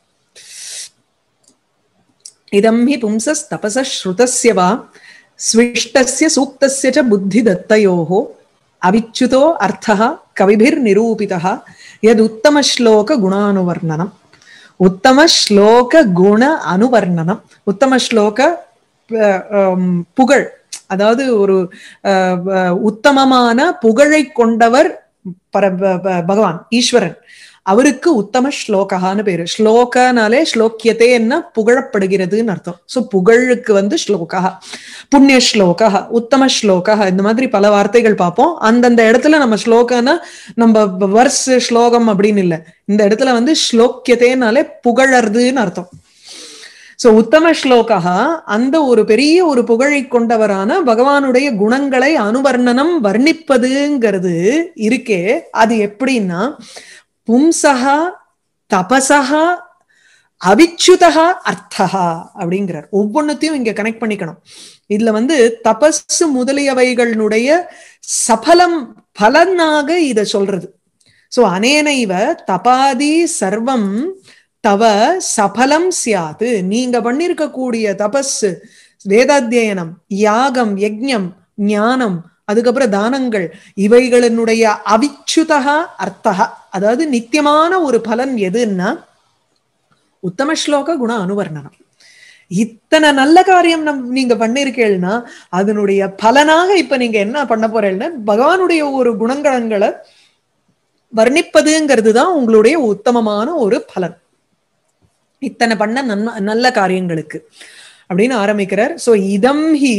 இதம் ஹி பும்சஸ் தபச ஸ்ருதஸ்ய வா ஸ்விஷ்டஸ்ய சூக்தஸ்ய ச புத்தி தத்தயோः அவிச்சுதோ அர்த்தः கவிபிர் நிரூபிதः யத் உத்தம ஸ்லோக குணானுவர்ணனம் உத்தம ஸ்லோக குண அனுவர்ணனம் உத்தம ஸ்லோக அஹ், ஹம், புகழ் அதாவது ஒரு அஹ், அஹ், உத்தமமான புகழை கொண்டவர் பர ப- ப- பகவான் ஈஸ்வரன் அவருக்கு உத்தம ஸ்லோகஹான்னு பேரு ஸ்லோகனாலே ஸ்லோக்கியத்தேன்னா புகழப்படுகிறதுன்னு அர்த்தம் சோ புகழுக்கு வந்து ஸ்லோகா புண்ணிய ஸ்லோகா உத்தம ஸ்லோகா இந்த மாதிரி பல வார்த்தைகள் பார்ப்போம் அந்தந்த இடத்துல நம்ம ஸ்லோகனா நம்ம வர்ஸ் ஸ்லோகம் அப்படின்னு இல்ல இந்த இடத்துல வந்து ஸ்லோக்கியத்தேனாலே புகழறதுன்னு அர்த்தம் சோ உத்தம ஸ்லோகா அந்த ஒரு பெரிய ஒரு புகழை கொண்டவரான பகவானுடைய குணங்களை அனுவர்ணனம் வர்ணிப்பதுங்கிறது இருக்கே அது எப்படின்னா பும்சகா தபசகா அவிச்சுதகா அர்த்தகா அப்படிங்கிறார் ஒவ்வொன்னத்தையும் இங்க கனெக்ட் பண்ணிக்கணும் இதுல வந்து தபஸ் முதலியவைகளுடைய சபலம் பலனாக இத சொல்றது சோ அனேனைவ தபாதி சர்வம் தவ சபலம் சியாது நீங்க பண்ணிருக்கக்கூடிய தபஸ் வேதாத்தியனம் யாகம் யஜ்ஞம் ஞானம் அதுக்கப்புறம் தானங்கள் இவைகளினுடைய அவிச்சுதகா அர்த்தகா அதாவது நித்தியமான ஒரு பலன் எதுன்னா உத்தம ஸ்லோக குண அனுவர்ணனம் இத்தனை நல்ல காரியம் நம் நீங்க பண்ணிருக்கேன்னா அதனுடைய பலனாக இப்ப நீங்க என்ன பண்ண போறேன்னா பகவானுடைய ஒரு குணங்கணங்களை வர்ணிப்பதுங்கிறது தான் உங்களுடைய உத்தமமான ஒரு பலன் இத்தனை பண்ண நன்ம நல்ல காரியங்களுக்கு அப்படின்னு ஆரம்பிக்கிறார் சோ இதம் ஹி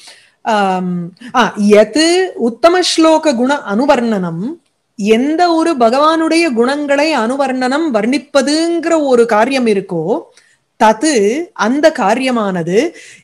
எது உத்தம ஸ்லோக குண அனுவர்ணனம் எந்த ஒரு பகவானுடைய குணங்களை அனுவர்ணனம் வர்ணிப்பதுங்கிற ஒரு காரியம் இருக்கோ தது அந்த காரியமானது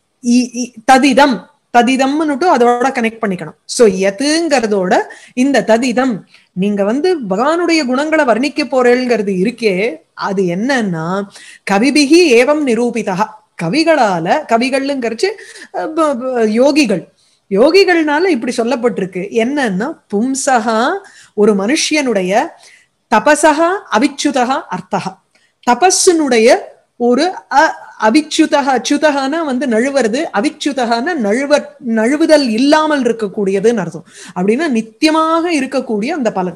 ததிதம் ததிதம்னுட்டு அதோட கனெக்ட் பண்ணிக்கணும் சோ எதுங்கிறதோட இந்த ததிதம் நீங்க வந்து பகவானுடைய குணங்களை வர்ணிக்க போறேங்கிறது இருக்கே அது என்னன்னா கவிபிகி ஏவம் நிரூபிதா கவிகளால கவிகள்ங்கிறச்சு யோகிகள் யோகிகள்னால இப்படி சொல்லப்பட்டிருக்கு என்னன்னா பும்சகா ஒரு மனுஷியனுடைய தபசகா அவிச்சுதகா அர்த்தகா தபஸினுடைய ஒரு அவிச்சுதக அச்சுதகான வந்து நழுவுறது அவிச்சுதகான நழுவ நழுவுதல் இல்லாமல் இருக்கக்கூடியதுன்னு அர்த்தம் அப்படின்னா நித்தியமாக இருக்கக்கூடிய அந்த பலன்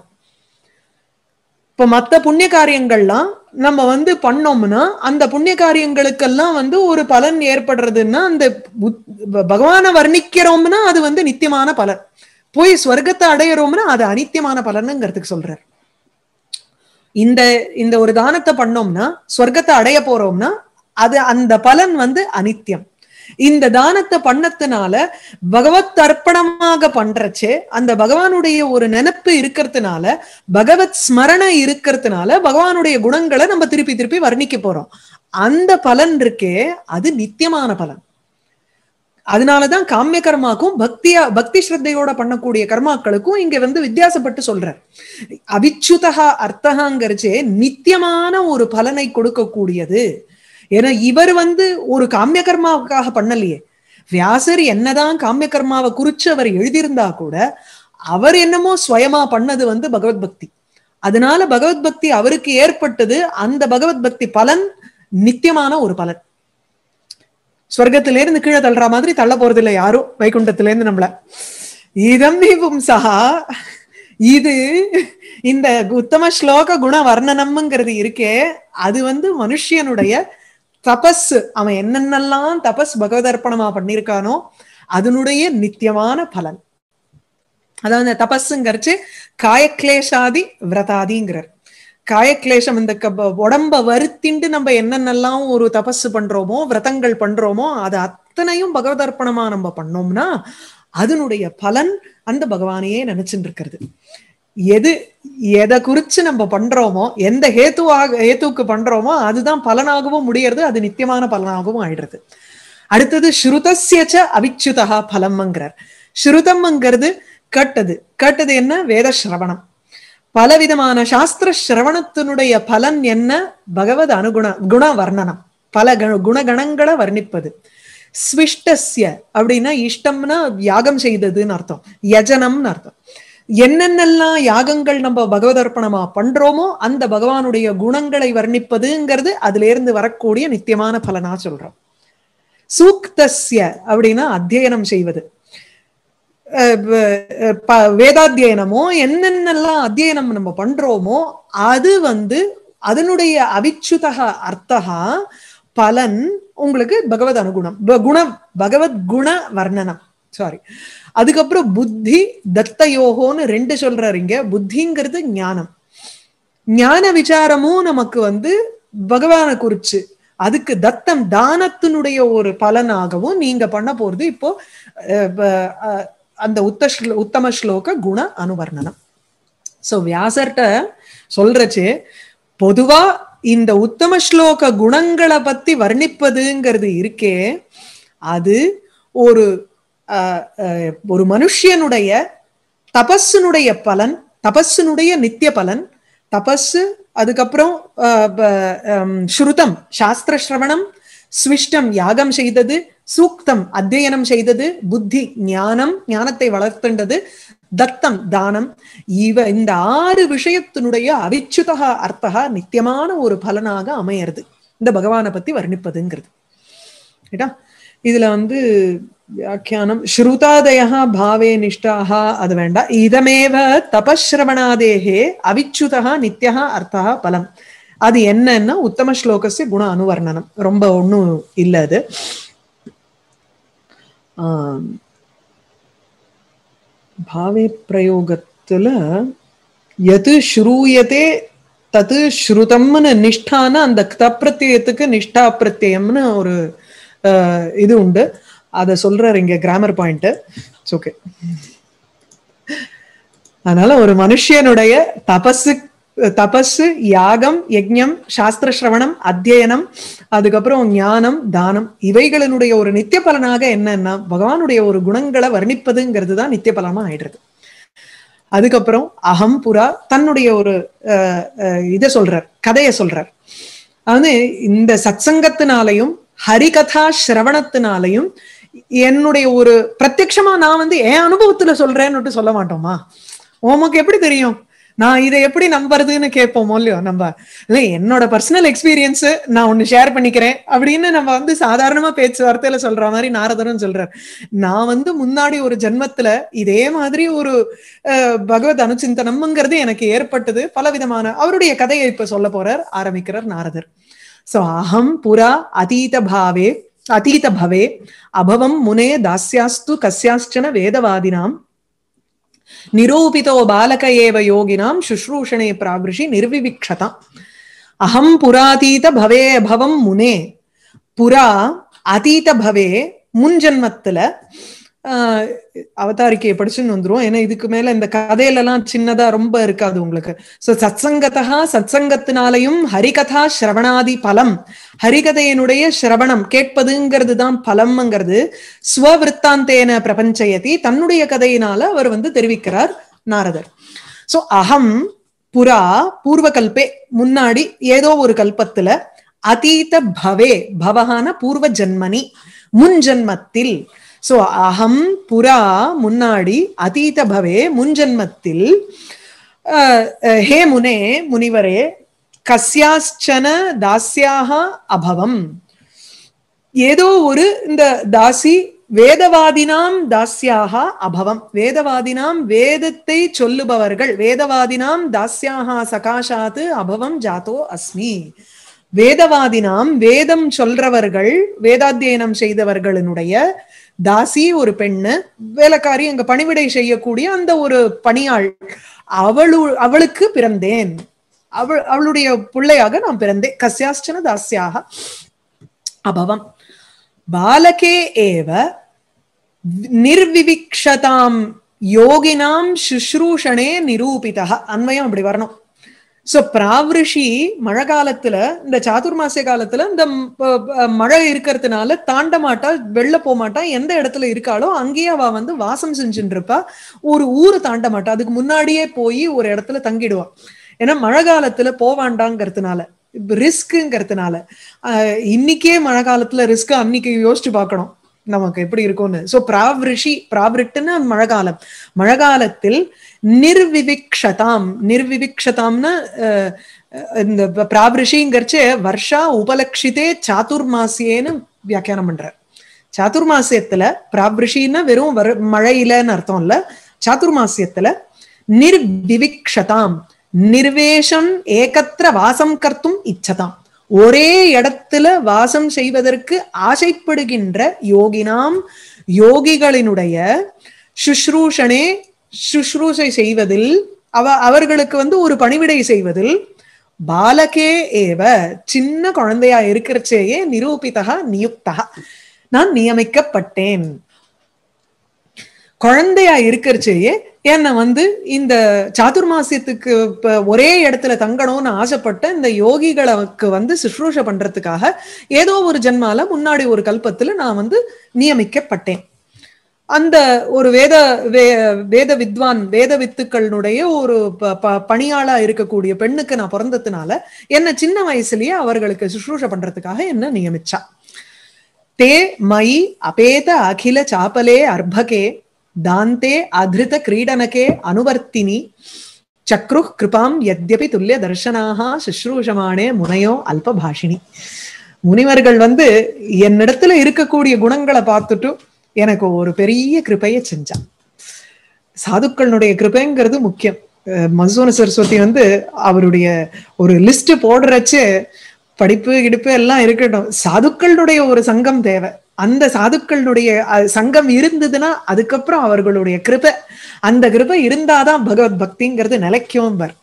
இப்ப மத்த புண்ணிய காரியங்கள்லாம் நம்ம வந்து பண்ணோம்னா அந்த புண்ணிய காரியங்களுக்கெல்லாம் வந்து ஒரு பலன் ஏற்படுறதுன்னா அந்த பகவானை வர்ணிக்கிறோம்னா அது வந்து நித்தியமான பலன் போய் ஸ்வர்க்கத்தை அடையிறோம்னா அது அனித்தியமான பலனுங்கிறதுக்கு சொல்றார் இந்த இந்த ஒரு தானத்தை பண்ணோம்னா ஸ்வர்க்கத்தை அடைய போறோம்னா அது அந்த பலன் வந்து அனித்தியம் இந்த தானத்தை பண்ணத்தினால பகவத் அர்ப்பணமாக பண்றச்சே அந்த பகவானுடைய ஒரு நினப்பு இருக்கிறதுனால பகவத் ஸ்மரண இருக்கிறதுனால பகவானுடைய குணங்களை நம்ம திருப்பி திருப்பி வர்ணிக்க போறோம் அந்த பலன் இருக்கே அது நித்தியமான பலன் அதனாலதான் காமிய கர்மாக்கும் பக்தியா பக்தி ஸ்ரத்தையோட பண்ணக்கூடிய கர்மாக்களுக்கும் இங்க வந்து வித்தியாசப்பட்டு சொல்றார் அவிச்சுதகா அர்த்தகாங்கிறச்சே நித்தியமான ஒரு பலனை கொடுக்கக்கூடியது ஏன்னா இவர் வந்து ஒரு காமிய கர்மாவுக்காக பண்ணலையே வியாசர் என்னதான் காமிய கர்மாவை குறிச்சு அவர் எழுதியிருந்தா கூட அவர் என்னமோ சுயமா பண்ணது வந்து பகவத் பக்தி அதனால பகவத் பக்தி அவருக்கு ஏற்பட்டது அந்த பகவத் பக்தி பலன் நித்தியமான ஒரு பலன் ஸ்வர்க்கத்தில இருந்து கீழே தள்ளுற மாதிரி தள்ள போறது இல்லை யாரும் வைகுண்டத்துல இருந்து நம்மள இதம் பும்சகா இது இந்த உத்தம ஸ்லோக குண வர்ணனம்ங்கிறது இருக்கே அது வந்து மனுஷியனுடைய தபஸ் அவன் என்னென்னலாம் தபஸ் பகவதர்ப்பணமா பண்ணிருக்கானோ அதனுடைய நித்தியமான பலன் அதாவது இந்த தபஸுங்கிறச்சு காயக்லேஷாதி விரதாதிங்கிறார் காயக்லேஷம் இந்த உடம்ப வருத்திண்டு நம்ம என்னென்னலாம் ஒரு தபஸ் பண்றோமோ விரதங்கள் பண்றோமோ அது அத்தனையும் பகவதர்ப்பணமா நம்ம பண்ணோம்னா அதனுடைய பலன் அந்த பகவானையே நினைச்சுட்டு இருக்கிறது எது எதை குறிச்சு நம்ம பண்றோமோ எந்த ஹேத்துவாக ஹேத்துக்கு பண்றோமோ அதுதான் பலனாகவும் முடியறது அது நித்தியமான பலனாகவும் ஆயிடுறது அடுத்தது ஸ்ருதசியச்ச அவிச்சுதா பலம்ங்கிறார் ஸ்ருதம்ங்கிறது கட்டது கட்டது என்ன வேத சிரவணம் பலவிதமான சாஸ்திர சிரவணத்தினுடைய பலன் என்ன பகவத் அனுகுண குண வர்ணனம் பல குணகணங்களை வர்ணிப்பது ஸ்விஷ்டஸ்ய அப்படின்னா இஷ்டம்னா யாகம் செய்ததுன்னு அர்த்தம் யஜனம்னு அர்த்தம் என்னென்னலாம் யாகங்கள் நம்ம பகவதர்ப்பணமா பண்றோமோ அந்த பகவானுடைய குணங்களை வர்ணிப்பதுங்கிறது அதுல இருந்து வரக்கூடிய நித்தியமான பலனா சொல்றோம் சூக்தஸ்ய அப்படின்னா அத்தியனம் செய்வது வேதாத்தியனமோ என்னென்னலாம் அத்தியனம் நம்ம பண்றோமோ அது வந்து அதனுடைய அவிச்சுதக அர்த்தகா பலன் உங்களுக்கு பகவத் அனுகுணம் குண பகவத் குண வர்ணனம் சாரி அதுக்கப்புறம் புத்தி தத்தயோகோன்னு ரெண்டு சொல்றாரு இங்க புத்திங்கிறது ஞானம் ஞான விசாரமும் நமக்கு வந்து பகவானை குறிச்சு அதுக்கு தத்தம் தானத்தினுடைய ஒரு பலனாகவும் நீங்க பண்ண போறது இப்போ அந்த உத்த உத்தம ஸ்லோக குண அனுவர்ணனம் சோ வியாசர்கிட்ட சொல்றச்சு பொதுவா இந்த உத்தம ஸ்லோக குணங்களை பத்தி வர்ணிப்பதுங்கிறது இருக்கே அது ஒரு ஒரு மனுஷியனுடைய தபஸினுடைய பலன் தபஸினுடைய நித்திய பலன் தபஸ் அதுக்கப்புறம் ஸ்ருதம் சாஸ்திர ஸ்ரவணம் ஸ்விஷ்டம் யாகம் செய்தது சூக்தம் அத்தியனம் செய்தது புத்தி ஞானம் ஞானத்தை வளர்த்துண்டது தத்தம் தானம் இவ இந்த ஆறு விஷயத்தினுடைய அவிச்சுதகா அர்த்தகா நித்தியமான ஒரு பலனாக அமையறது இந்த பகவானை பத்தி வர்ணிப்பதுங்கிறது ரைட்டா இதுல வந்து வியாக்கியானம் ஸ்ருதாதயா பாவே நிஷ்டாக அது வேண்டாம் இதமேவ தபஸ்ரவணாதேகே அவிச்சுதா நித்யா அர்த்தா பலம் அது என்னன்னா உத்தம ஸ்லோகசிய குண அனுவர்ணனம் ரொம்ப ஒண்ணும் இல்ல அது ஆம். பாவே பிரயோகத்துல எது ஸ்ரூயதே தது ஸ்ருதம்னு நிஷ்டான அந்த தப்பிரத்தியத்துக்கு நிஷ்டா பிரத்யம்னு ஒரு அஹ், இது உண்டு அதை சொல்றாரு இங்க கிராமர் பாயிண்ட் ஓகே அதனால ஒரு மனுஷனுடைய தபசு தபசு யாகம் யஜ்ஞம் சாஸ்திர சிரவணம் அத்தியனம் அதுக்கப்புறம் ஞானம் தானம் இவைகளினுடைய ஒரு நித்திய பலனாக என்னன்னா பகவானுடைய ஒரு குணங்களை வர்ணிப்பதுங்கிறது தான் நித்திய பலனா ஆயிடுறது அதுக்கப்புறம் அகம் புறா தன்னுடைய ஒரு அஹ், அஹ், இதை சொல்றார் கதையை சொல்றார் அது இந்த சத்சங்கத்தினாலையும் ஹரிகதா சிரவணத்தினாலையும் என்னுடைய ஒரு பிரத்யக்ஷமா நான் வந்து என் அனுபவத்துல சொல்றேன்னு சொல்ல மாட்டோமா உமக்கு எப்படி தெரியும் நான் இதை எப்படி நம்புறதுன்னு கேட்போமோ இல்லையோ நம்ம இல்ல என்னோட பர்சனல் எக்ஸ்பீரியன்ஸ் நான் ஒண்ணு ஷேர் பண்ணிக்கிறேன் அப்படின்னு நம்ம வந்து சாதாரணமா பேச்சு வார்த்தையில சொல்ற மாதிரி நாரதரும் சொல்றார் நான் வந்து முன்னாடி ஒரு ஜென்மத்துல இதே மாதிரி ஒரு அஹ், பகவத் அனுச்சிந்தனம்ங்கிறது எனக்கு ஏற்பட்டது பலவிதமான அவருடைய கதையை இப்ப சொல்ல போறார் ஆரம்பிக்கிறார் நாரதர் சோ அகம் புரா அதீத பாவே அதீத பவே அபவம் முனே தாஸ்யாஸ்து கஸ்யாச்சன வேதவாதினாம் நிரூபிதோ பாலக ஏவ யோகினாம் சுஷ்ரூஷணே பிராகிருஷி நிர்விவிக்ஷதாம் அகம் புராதீத பவே பவம் முனே புரா அதீத பவே முன் ஜென்மத்துல ஆஹ் அவதாரிக்கையை படிச்சுன்னு வந்துரும் ஏன்னா இதுக்கு மேல இந்த கதையில எல்லாம் சின்னதா ரொம்ப இருக்காது உங்களுக்கு சோ சத்சங்கதா சத்சங்கத்தினாலையும் ஹரிகதா ஸ்ரவணாதி பலம் ஹரிகதையினுடைய ஸ்ரவணம் கேட்பதுங்கிறது தான் பலம்ங்கிறது ஸ்வவிருத்தாந்தேன பிரபஞ்சயதி தன்னுடைய கதையினால அவர் வந்து தெரிவிக்கிறார் நாரதர் சோ அகம் புரா பூர்வ கல்பே முன்னாடி ஏதோ ஒரு கல்பத்துல அதீத பவே பவகான பூர்வ ஜன்மனி முன் ஜன்மத்தில் சோ அகம் புரா முன்னாடி அதீத பவே முன் ஜன்மத்தில் அஹ், அஹ், ஹே முனே முனிவரே கஸ்யாச்சன தாஸ்யாக அபவம் ஏதோ ஒரு இந்த தாசி வேதவாதினாம் தாஸ்யாக அபவம் வேதவாதினாம் வேதத்தை சொல்லுபவர்கள் வேதவாதினாம் தாஸ்யாக சகாஷாத்து அபவம் ஜாதோ அஸ்மி வேதவாதினாம் வேதம் சொல்றவர்கள் வேதாத்தியனம் செய்தவர்களினுடைய தாசி ஒரு பெண்ணு வேலைக்காரி அங்க பணிவிடை செய்யக்கூடிய அந்த ஒரு பணியாள் அவளு அவளுக்கு பிறந்தேன் அவள் அவளுடைய பிள்ளையாக நான் பிறந்தேன் கஸ்யாச்சன தாஸ்யாக அபவம் பாலகே ஏவ நிர்விவிக்ஷதாம் யோகினாம் சுஷ்ரூஷணே நிரூபிதா அன்வயம் அப்படி வரணும் சோ பிராவிருஷி மழை காலத்துல இந்த சாதுர்மாசிய காலத்துல இந்த ம், ப- ப- மழை இருக்கிறதுனால தாண்ட மாட்டா வெளில போக மாட்டா எந்த இடத்துல இருக்காளோ அங்கேயே அவ வந்து வாசம் செஞ்சுட்டு இருப்பா ஒரு ஊரு தாண்ட மாட்டா அதுக்கு முன்னாடியே போய் ஒரு இடத்துல தங்கிடுவா ஏன்னா மழை காலத்துல போவாண்டாங்கிறதுனால ரிஸ்க்குங்கிறதுனால இன்னைக்கே மழை காலத்துல ரிஸ்க் அன்னைக்கு யோசிச்சு பார்க்கணும் நமக்கு எப்படி இருக்கும்னு சோ பிராவிருஷி பிராவிருட்டுன்னு மழை காலம் மழை காலத்தில் நிர்விவிக்ஷதாம் நிர்விவிக்ஷதாம்னா அஹ், அஹ், இந்த பிராவிருஷிங்கிறச்சு வர்ஷா உபலட்சிதே சாதுர்மாசியேன்னு வியாக்கியானம் பண்றார் சாதுர்மாசியத்துல பிராவிருஷின்னா வெறும் வர மழையிலன்னு அர்த்தம் இல்ல சாதுர்மாசியத்துல நிர்விவிக்ஷதாம் நிர்வேஷம் ஏகத்திர வாசம் கர்த்தும் இச்சதாம் ஒரே இடத்துல வாசம் செய்வதற்கு ஆசைப்படுகின்ற யோகினாம் யோகிகளினுடைய சுஷ்ரூஷனே சுஷ்ரூஷை செய்வதில் அவ அவர்களுக்கு வந்து ஒரு பணிவிடை செய்வதில் பாலகே ஏவ சின்ன குழந்தையா இருக்கிறச்சேயே நிரூபிதா நியுக்தா நான் நியமிக்கப்பட்டேன் குழந்தையா இருக்கிறச்சேயே என்ன வந்து இந்த சாதுர்மாசியத்துக்கு இப்ப ஒரே இடத்துல தங்கணும்னு ஆசைப்பட்ட இந்த யோகிகளுக்கு வந்து சுஷ்ரூஷ பண்றதுக்காக ஏதோ ஒரு ஜென்மால முன்னாடி ஒரு கல்பத்துல நான் வந்து நியமிக்கப்பட்டேன் அந்த ஒரு வேத வே- வேத வித்வான் வேத வித்துக்களுடைய ஒரு ப- ப- பணியாளா இருக்கக்கூடிய பெண்ணுக்கு நான் பிறந்ததுனால என்ன சின்ன வயசுலயே அவர்களுக்கு சுஷ்ரூஷ பண்றதுக்காக என்ன நியமிச்சா தே மயி அபேத அகில சாப்பலே அர்பகே தாந்தே அதிருத கிரீடனகே அனுவர்த்தினி சக்ருஹ் கிருபாம் யத்யபி துல்லிய தர்ஷனாக சுஷ்ரூஷமானே முனையோ அல்பபாஷினி முனிவர்கள் வந்து என்னிடத்துல இருக்கக்கூடிய குணங்களை பார்த்துட்டு எனக்கு ஒரு பெரிய கிருபையை செஞ்சான் சாதுக்களுடைய கிருபைங்கிறது முக்கியம் அஹ் மதுசூன சரஸ்வதி வந்து அவருடைய ஒரு லிஸ்ட் போடுறச்சு படிப்பு கிடிப்பு எல்லாம் இருக்கட்டும் சாதுக்களுடைய ஒரு சங்கம் தேவை அந்த சாதுக்களுடைய அஹ், சங்கம் இருந்ததுன்னா அதுக்கப்புறம் அவர்களுடைய கிருபை அந்த கிருபை இருந்தாதான் பகவத் பக்திங்கிறது நிலைக்கும் பர்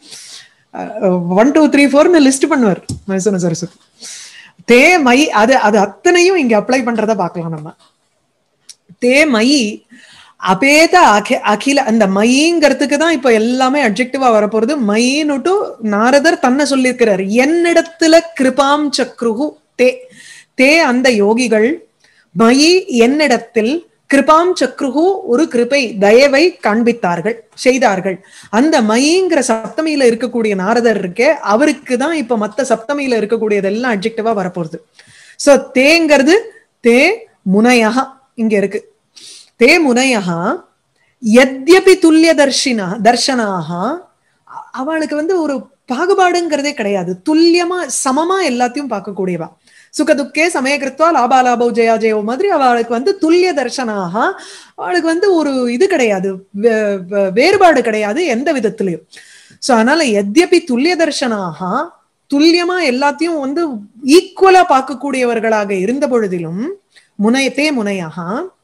ஒன் டூ த்ரீ ஃபோர்னு லிஸ்ட் பண்ணுவார் மதுசூன சரஸ்வதி தே மை அது அது அத்தனையும் இங்க அப்ளை பண்றத பார்க்கலாம் நம்ம தே மயி அபேத அகி அகில அந்த மயிங்கிறதுக்கு தான் இப்ப எல்லாமே அப்ஜெக்டிவா வரப்போறது மயின்னுட்டு நாரதர் தன்னை சொல்லியிருக்கிறார் என்னிடத்துல கிருபாம் சக்ருகு தே தே அந்த யோகிகள் மயி என்னிடத்தில் கிருபாம் சக்ருகு ஒரு கிருபை தயவை காண்பித்தார்கள் செய்தார்கள் அந்த மயிங்கிற சப்தமியில இருக்கக்கூடிய நாரதர் இருக்கே அவருக்கு தான் இப்ப மத்த சப்தமியில இருக்கக்கூடியதெல்லாம் அப்ஜெக்டிவா வரப்போகுது சோ தேங்கிறது தே முனையாக இங்க இருக்கு தே முனையாக எத்யபி துல்லிய தர்ஷினா தர்ஷனாக அ- அவளுக்கு வந்து ஒரு பாகுபாடுங்கிறதே கிடையாது துல்லியமா சமமா எல்லாத்தையும் பார்க்கக்கூடியவா சுகதுக்கே சமயகிருத்வா லாபாலாபோ ஜெயா ஜெயோ மாதிரி அவளுக்கு வந்து துல்லிய தர்ஷனாக அவளுக்கு வந்து ஒரு இது கிடையாது வே- வே- வேறுபாடு கிடையாது எந்த விதத்திலையும் சோ அதனால எத்யபி துல்லிய தர்ஷனாக துல்லியமா எல்லாத்தையும் வந்து ஈக்குவலா பார்க்கக்கூடியவர்களாக இருந்த பொழுதிலும் முனையத்தே முனையாக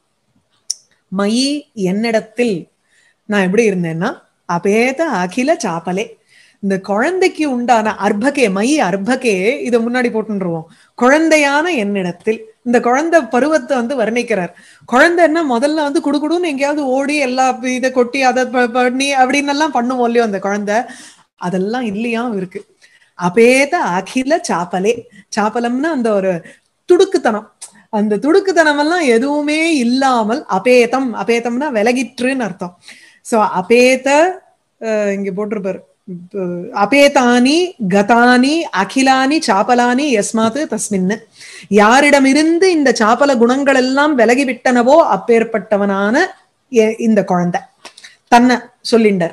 மயி என்னிடத்தில் நான் எப்படி இருந்தேன்னா அபேத அகில சாப்பலே இந்த குழந்தைக்கு உண்டான அர்ப்பகே மை அர்ப்பகே இதை முன்னாடி போட்டுருவோம் குழந்தையான என்னிடத்தில் இந்த குழந்தை பருவத்தை வந்து வர்ணிக்கிறார் குழந்தைன்னா முதல்ல வந்து குடுகுடுன்னு எங்கேயாவது ஓடி எல்லா இதை கொட்டி அதை ப- பண்ணி அப்படின்னு எல்லாம் பண்ணுவோம் இல்லையோ அந்த குழந்தை அதெல்லாம் இல்லையா இருக்கு அபேத அகில சாப்பலே சாப்பலம்னா அந்த ஒரு துடுக்குத்தனம் அந்த துடுக்குத்தனம் எல்லாம் எதுவுமே இல்லாமல் அபேதம் அபேதம்னா விலகிற்றுன்னு அர்த்தம் சோ அபேத அஹ், இங்க போட்டிருப்பாரு அஹ், அபேதானி கதானி அகிலானி சாப்பலானி எஸ்மாத்து தஸ்மின்னு யாரிடமிருந்து இந்த சாப்பல குணங்கள் எல்லாம் விலகிவிட்டனவோ அப்பேற்பட்டவனான எ- இந்த குழந்தை தன்னை சொல்லிண்டார்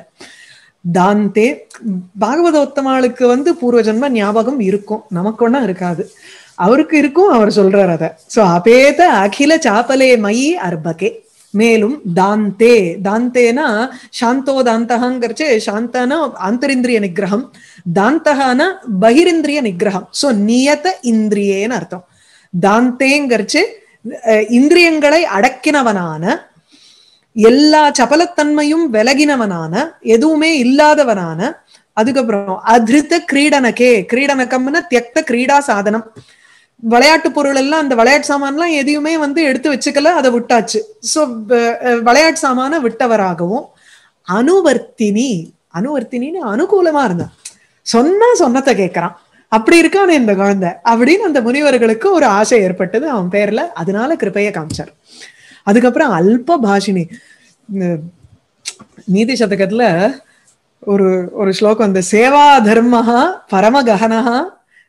தாந்தே பாகவதோத்தமாளுக்கு வந்து பூர்வ ஜென்ம ஞாபகம் இருக்கும் நமக்கு ஒன்றும் இருக்காது அவருக்கு இருக்கும் அவர் சொல்றார் அத சோ அபேத அகில சாப்பலே மயி அர்பகே மேலும் தாந்தே தாந்தேனா சாந்தோ தாந்தகங்கிறச்சு சாந்தனா ஆந்தரிந்திரிய நிகிரகம் தாந்தகனா பகிரிந்திரிய நிகிரகம் சோ நியத இந்திரியேன்னு அர்த்தம் தாந்தேங்கிறச்சு அஹ், இந்திரியங்களை அடக்கினவனான எல்லா சபலத்தன்மையும் விலகினவனான எதுவுமே இல்லாதவனான அதுக்கப்புறம் அதிருத்த கிரீடனகே கிரீடனகம்னா தியக்த கிரீடா சாதனம் விளையாட்டு பொருள் எல்லாம் அந்த விளையாட்டு சாமான்லாம் எதையுமே வந்து எடுத்து வச்சுக்கல அதை விட்டாச்சு சோ விளையாட்டு சாமான விட்டவராகவும் அனுவர்த்தினி அனுவர்த்தினின்னு அனுகூலமா இருந்தான் சொன்னா சொன்னதை கேட்கறான் அப்படி இருக்கானே இந்த குழந்தை அப்படின்னு அந்த முனிவர்களுக்கு ஒரு ஆசை ஏற்பட்டது அவன் பேர்ல அதனால கிருபைய காமிச்சார் அதுக்கப்புறம் அல்ப பாஷினி இந்த நீதி சதகத்துல ஒரு ஒரு ஸ்லோகம் இந்த சேவா தர்மஹா பரமகஹனஹா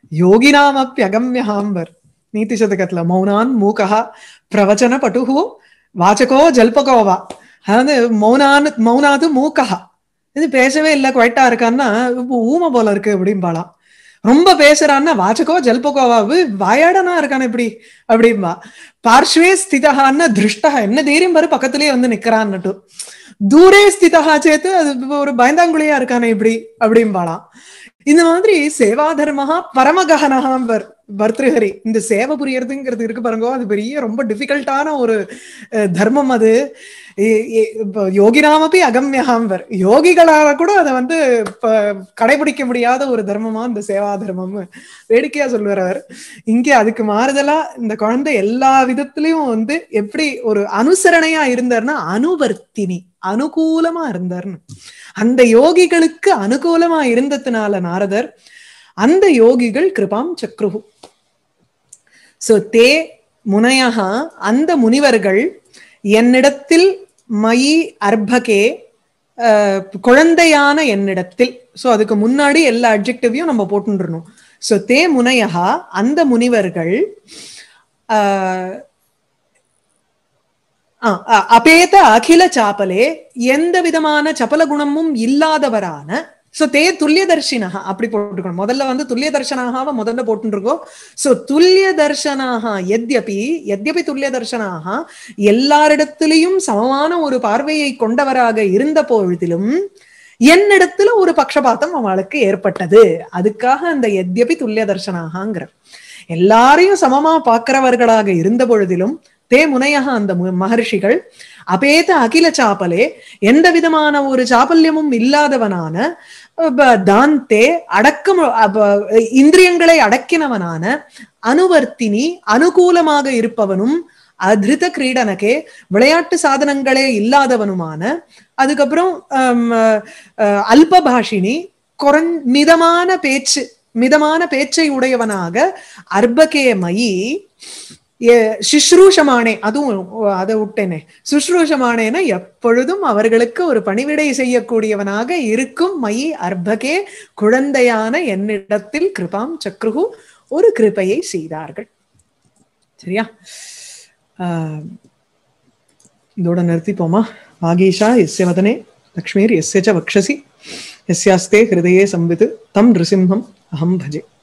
யோகினாமப்பியகம்யஹாம்பர் நீதி சதகத்துல மௌனான் மூகா பிரவச்சன பட்டுஹு வாச்சகோ ஜல்பகோவா அதாவது மௌனான் மௌனாது மூகா இது பேசவே இல்லை குவைட்டா இருக்கான்னா இப்ப ஊமை போல இருக்கு அப்படிம்பாளாம் ரொம்ப பேசுறான்னா வாச்சகோ ஜல்பகோவாவு வாயாடனா இருக்கானே இப்படி அப்படிம்பா பார்ஷ்வே ஸ்திதகான்னா திருஷ்டா என்ன தைரியம் பாரு பக்கத்துலயே வந்து நிக்கிறான்னுட்டு தூரே ஸ்திதகா சேத்து அது ஒரு பயந்தாங்குழியா இருக்கானே இப்படி அப்படிம்பாளாம் இந்த மாதிரி சேவா தர்மஹா பரமகஹனஹாம் வர் பர்திருஹரி இந்த சேவை புரியறதுங்கிறது இருக்கு பாருங்க அது பெரிய ரொம்ப டிஃபிகல்ட்டான ஒரு அஹ், தர்மம் அது ஏ- ஏ- இப்ப யோகினாமப்பி அகம்யஹாம்பர் யோகிகளால கூட அதை வந்து இப்ப கடைபிடிக்க முடியாத ஒரு தர்மமா இந்த சேவா தர்மம் வேடிக்கையா சொல்லுவார் அவர் இங்கே அதுக்கு மாறுதலா இந்த குழந்தை எல்லா விதத்திலயும் வந்து எப்படி ஒரு அனுசரணையா இருந்தார்னா அனுவர்த்தினி அனுகூலமா இருந்தார்னு அந்த யோகிகளுக்கு அனுகூலமா இருந்ததுனால நாரதர் அந்த யோகிகள் கிருபாம் சக்ருஹு சோ தே முனையகா அந்த முனிவர்கள் என்னிடத்தில் மயி அர்ப்பகே அஹ், குழந்தையான என்னிடத்தில் சோ அதுக்கு முன்னாடி எல்லா அட்ஜெக்டிவையும் நம்ம போட்டுருணும் சோ தே முனையகா அந்த முனிவர்கள் ஆஹ், ஆ, அ, அபேத அகில சாப்பலே எந்த விதமான சபல குணமும் இல்லாதவரான சோ தே துல்லிய தர்ஷினஹ அப்படி போட்டுக்கணும் முதல்ல வந்து துல்லிய தர்ஷனாக முதல்ல போட்டுருக்கோம் சோ துல்லிய தர்ஷனாக எத்யபி எத்யபி துல்லிய தர்ஷனாக எல்லாரிடத்திலையும் சமமான ஒரு பார்வையை கொண்டவராக இருந்த பொழுதிலும் என்னிடத்துல ஒரு பக்ஷபாதம் அவளுக்கு ஏற்பட்டது அதுக்காக அந்த எத்யபி துல்லிய தர்ஷனாகங்கிற எல்லாரையும் சமமா பார்க்கிறவர்களாக இருந்த பொழுதிலும் தே முனையாக அந்த மு- மகர்ஷிகள் அபேத அகில சாப்பலே எந்த விதமான ஒரு சாபல்யமும் இல்லாதவனான ப- தாந்தே அடக்கம் அப்ப, இந்திரியங்களை அடக்கினவனான அனுவர்த்தினி அனுகூலமாக இருப்பவனும் அதிருத கிரீடனகே விளையாட்டு சாதனங்களே இல்லாதவனுமான அதுக்கப்புறம் ஹம், அஹ், அல்பபாஷினி குறஞ் மிதமான பேச்சு மிதமான பேச்சை உடையவனாக அர்பகே மயி எ- சுஷ்ரூஷமானே அதுவும் அதை விட்டேனே சுஷ்ரூஷமானேன எப்பொழுதும் அவர்களுக்கு ஒரு பணிவிடை செய்யக்கூடியவனாக இருக்கும் மயி அர்பகே குழந்தையான என்னிடத்தில் கிருபாம் சக்ருகு ஒரு கிருபையை செய்தார்கள் சரியா ஆஹ் இதோட நிறுத்திப்போமா ஆகீஷா எஸ்ய வதனே லக்ஷ்மீர் எஸ்ய ச வக்ஷசி எஸ்யாஸ்தே ஹிருதயே சம்வித் தம் நிருசிம்ஹம் அஹம் பஜே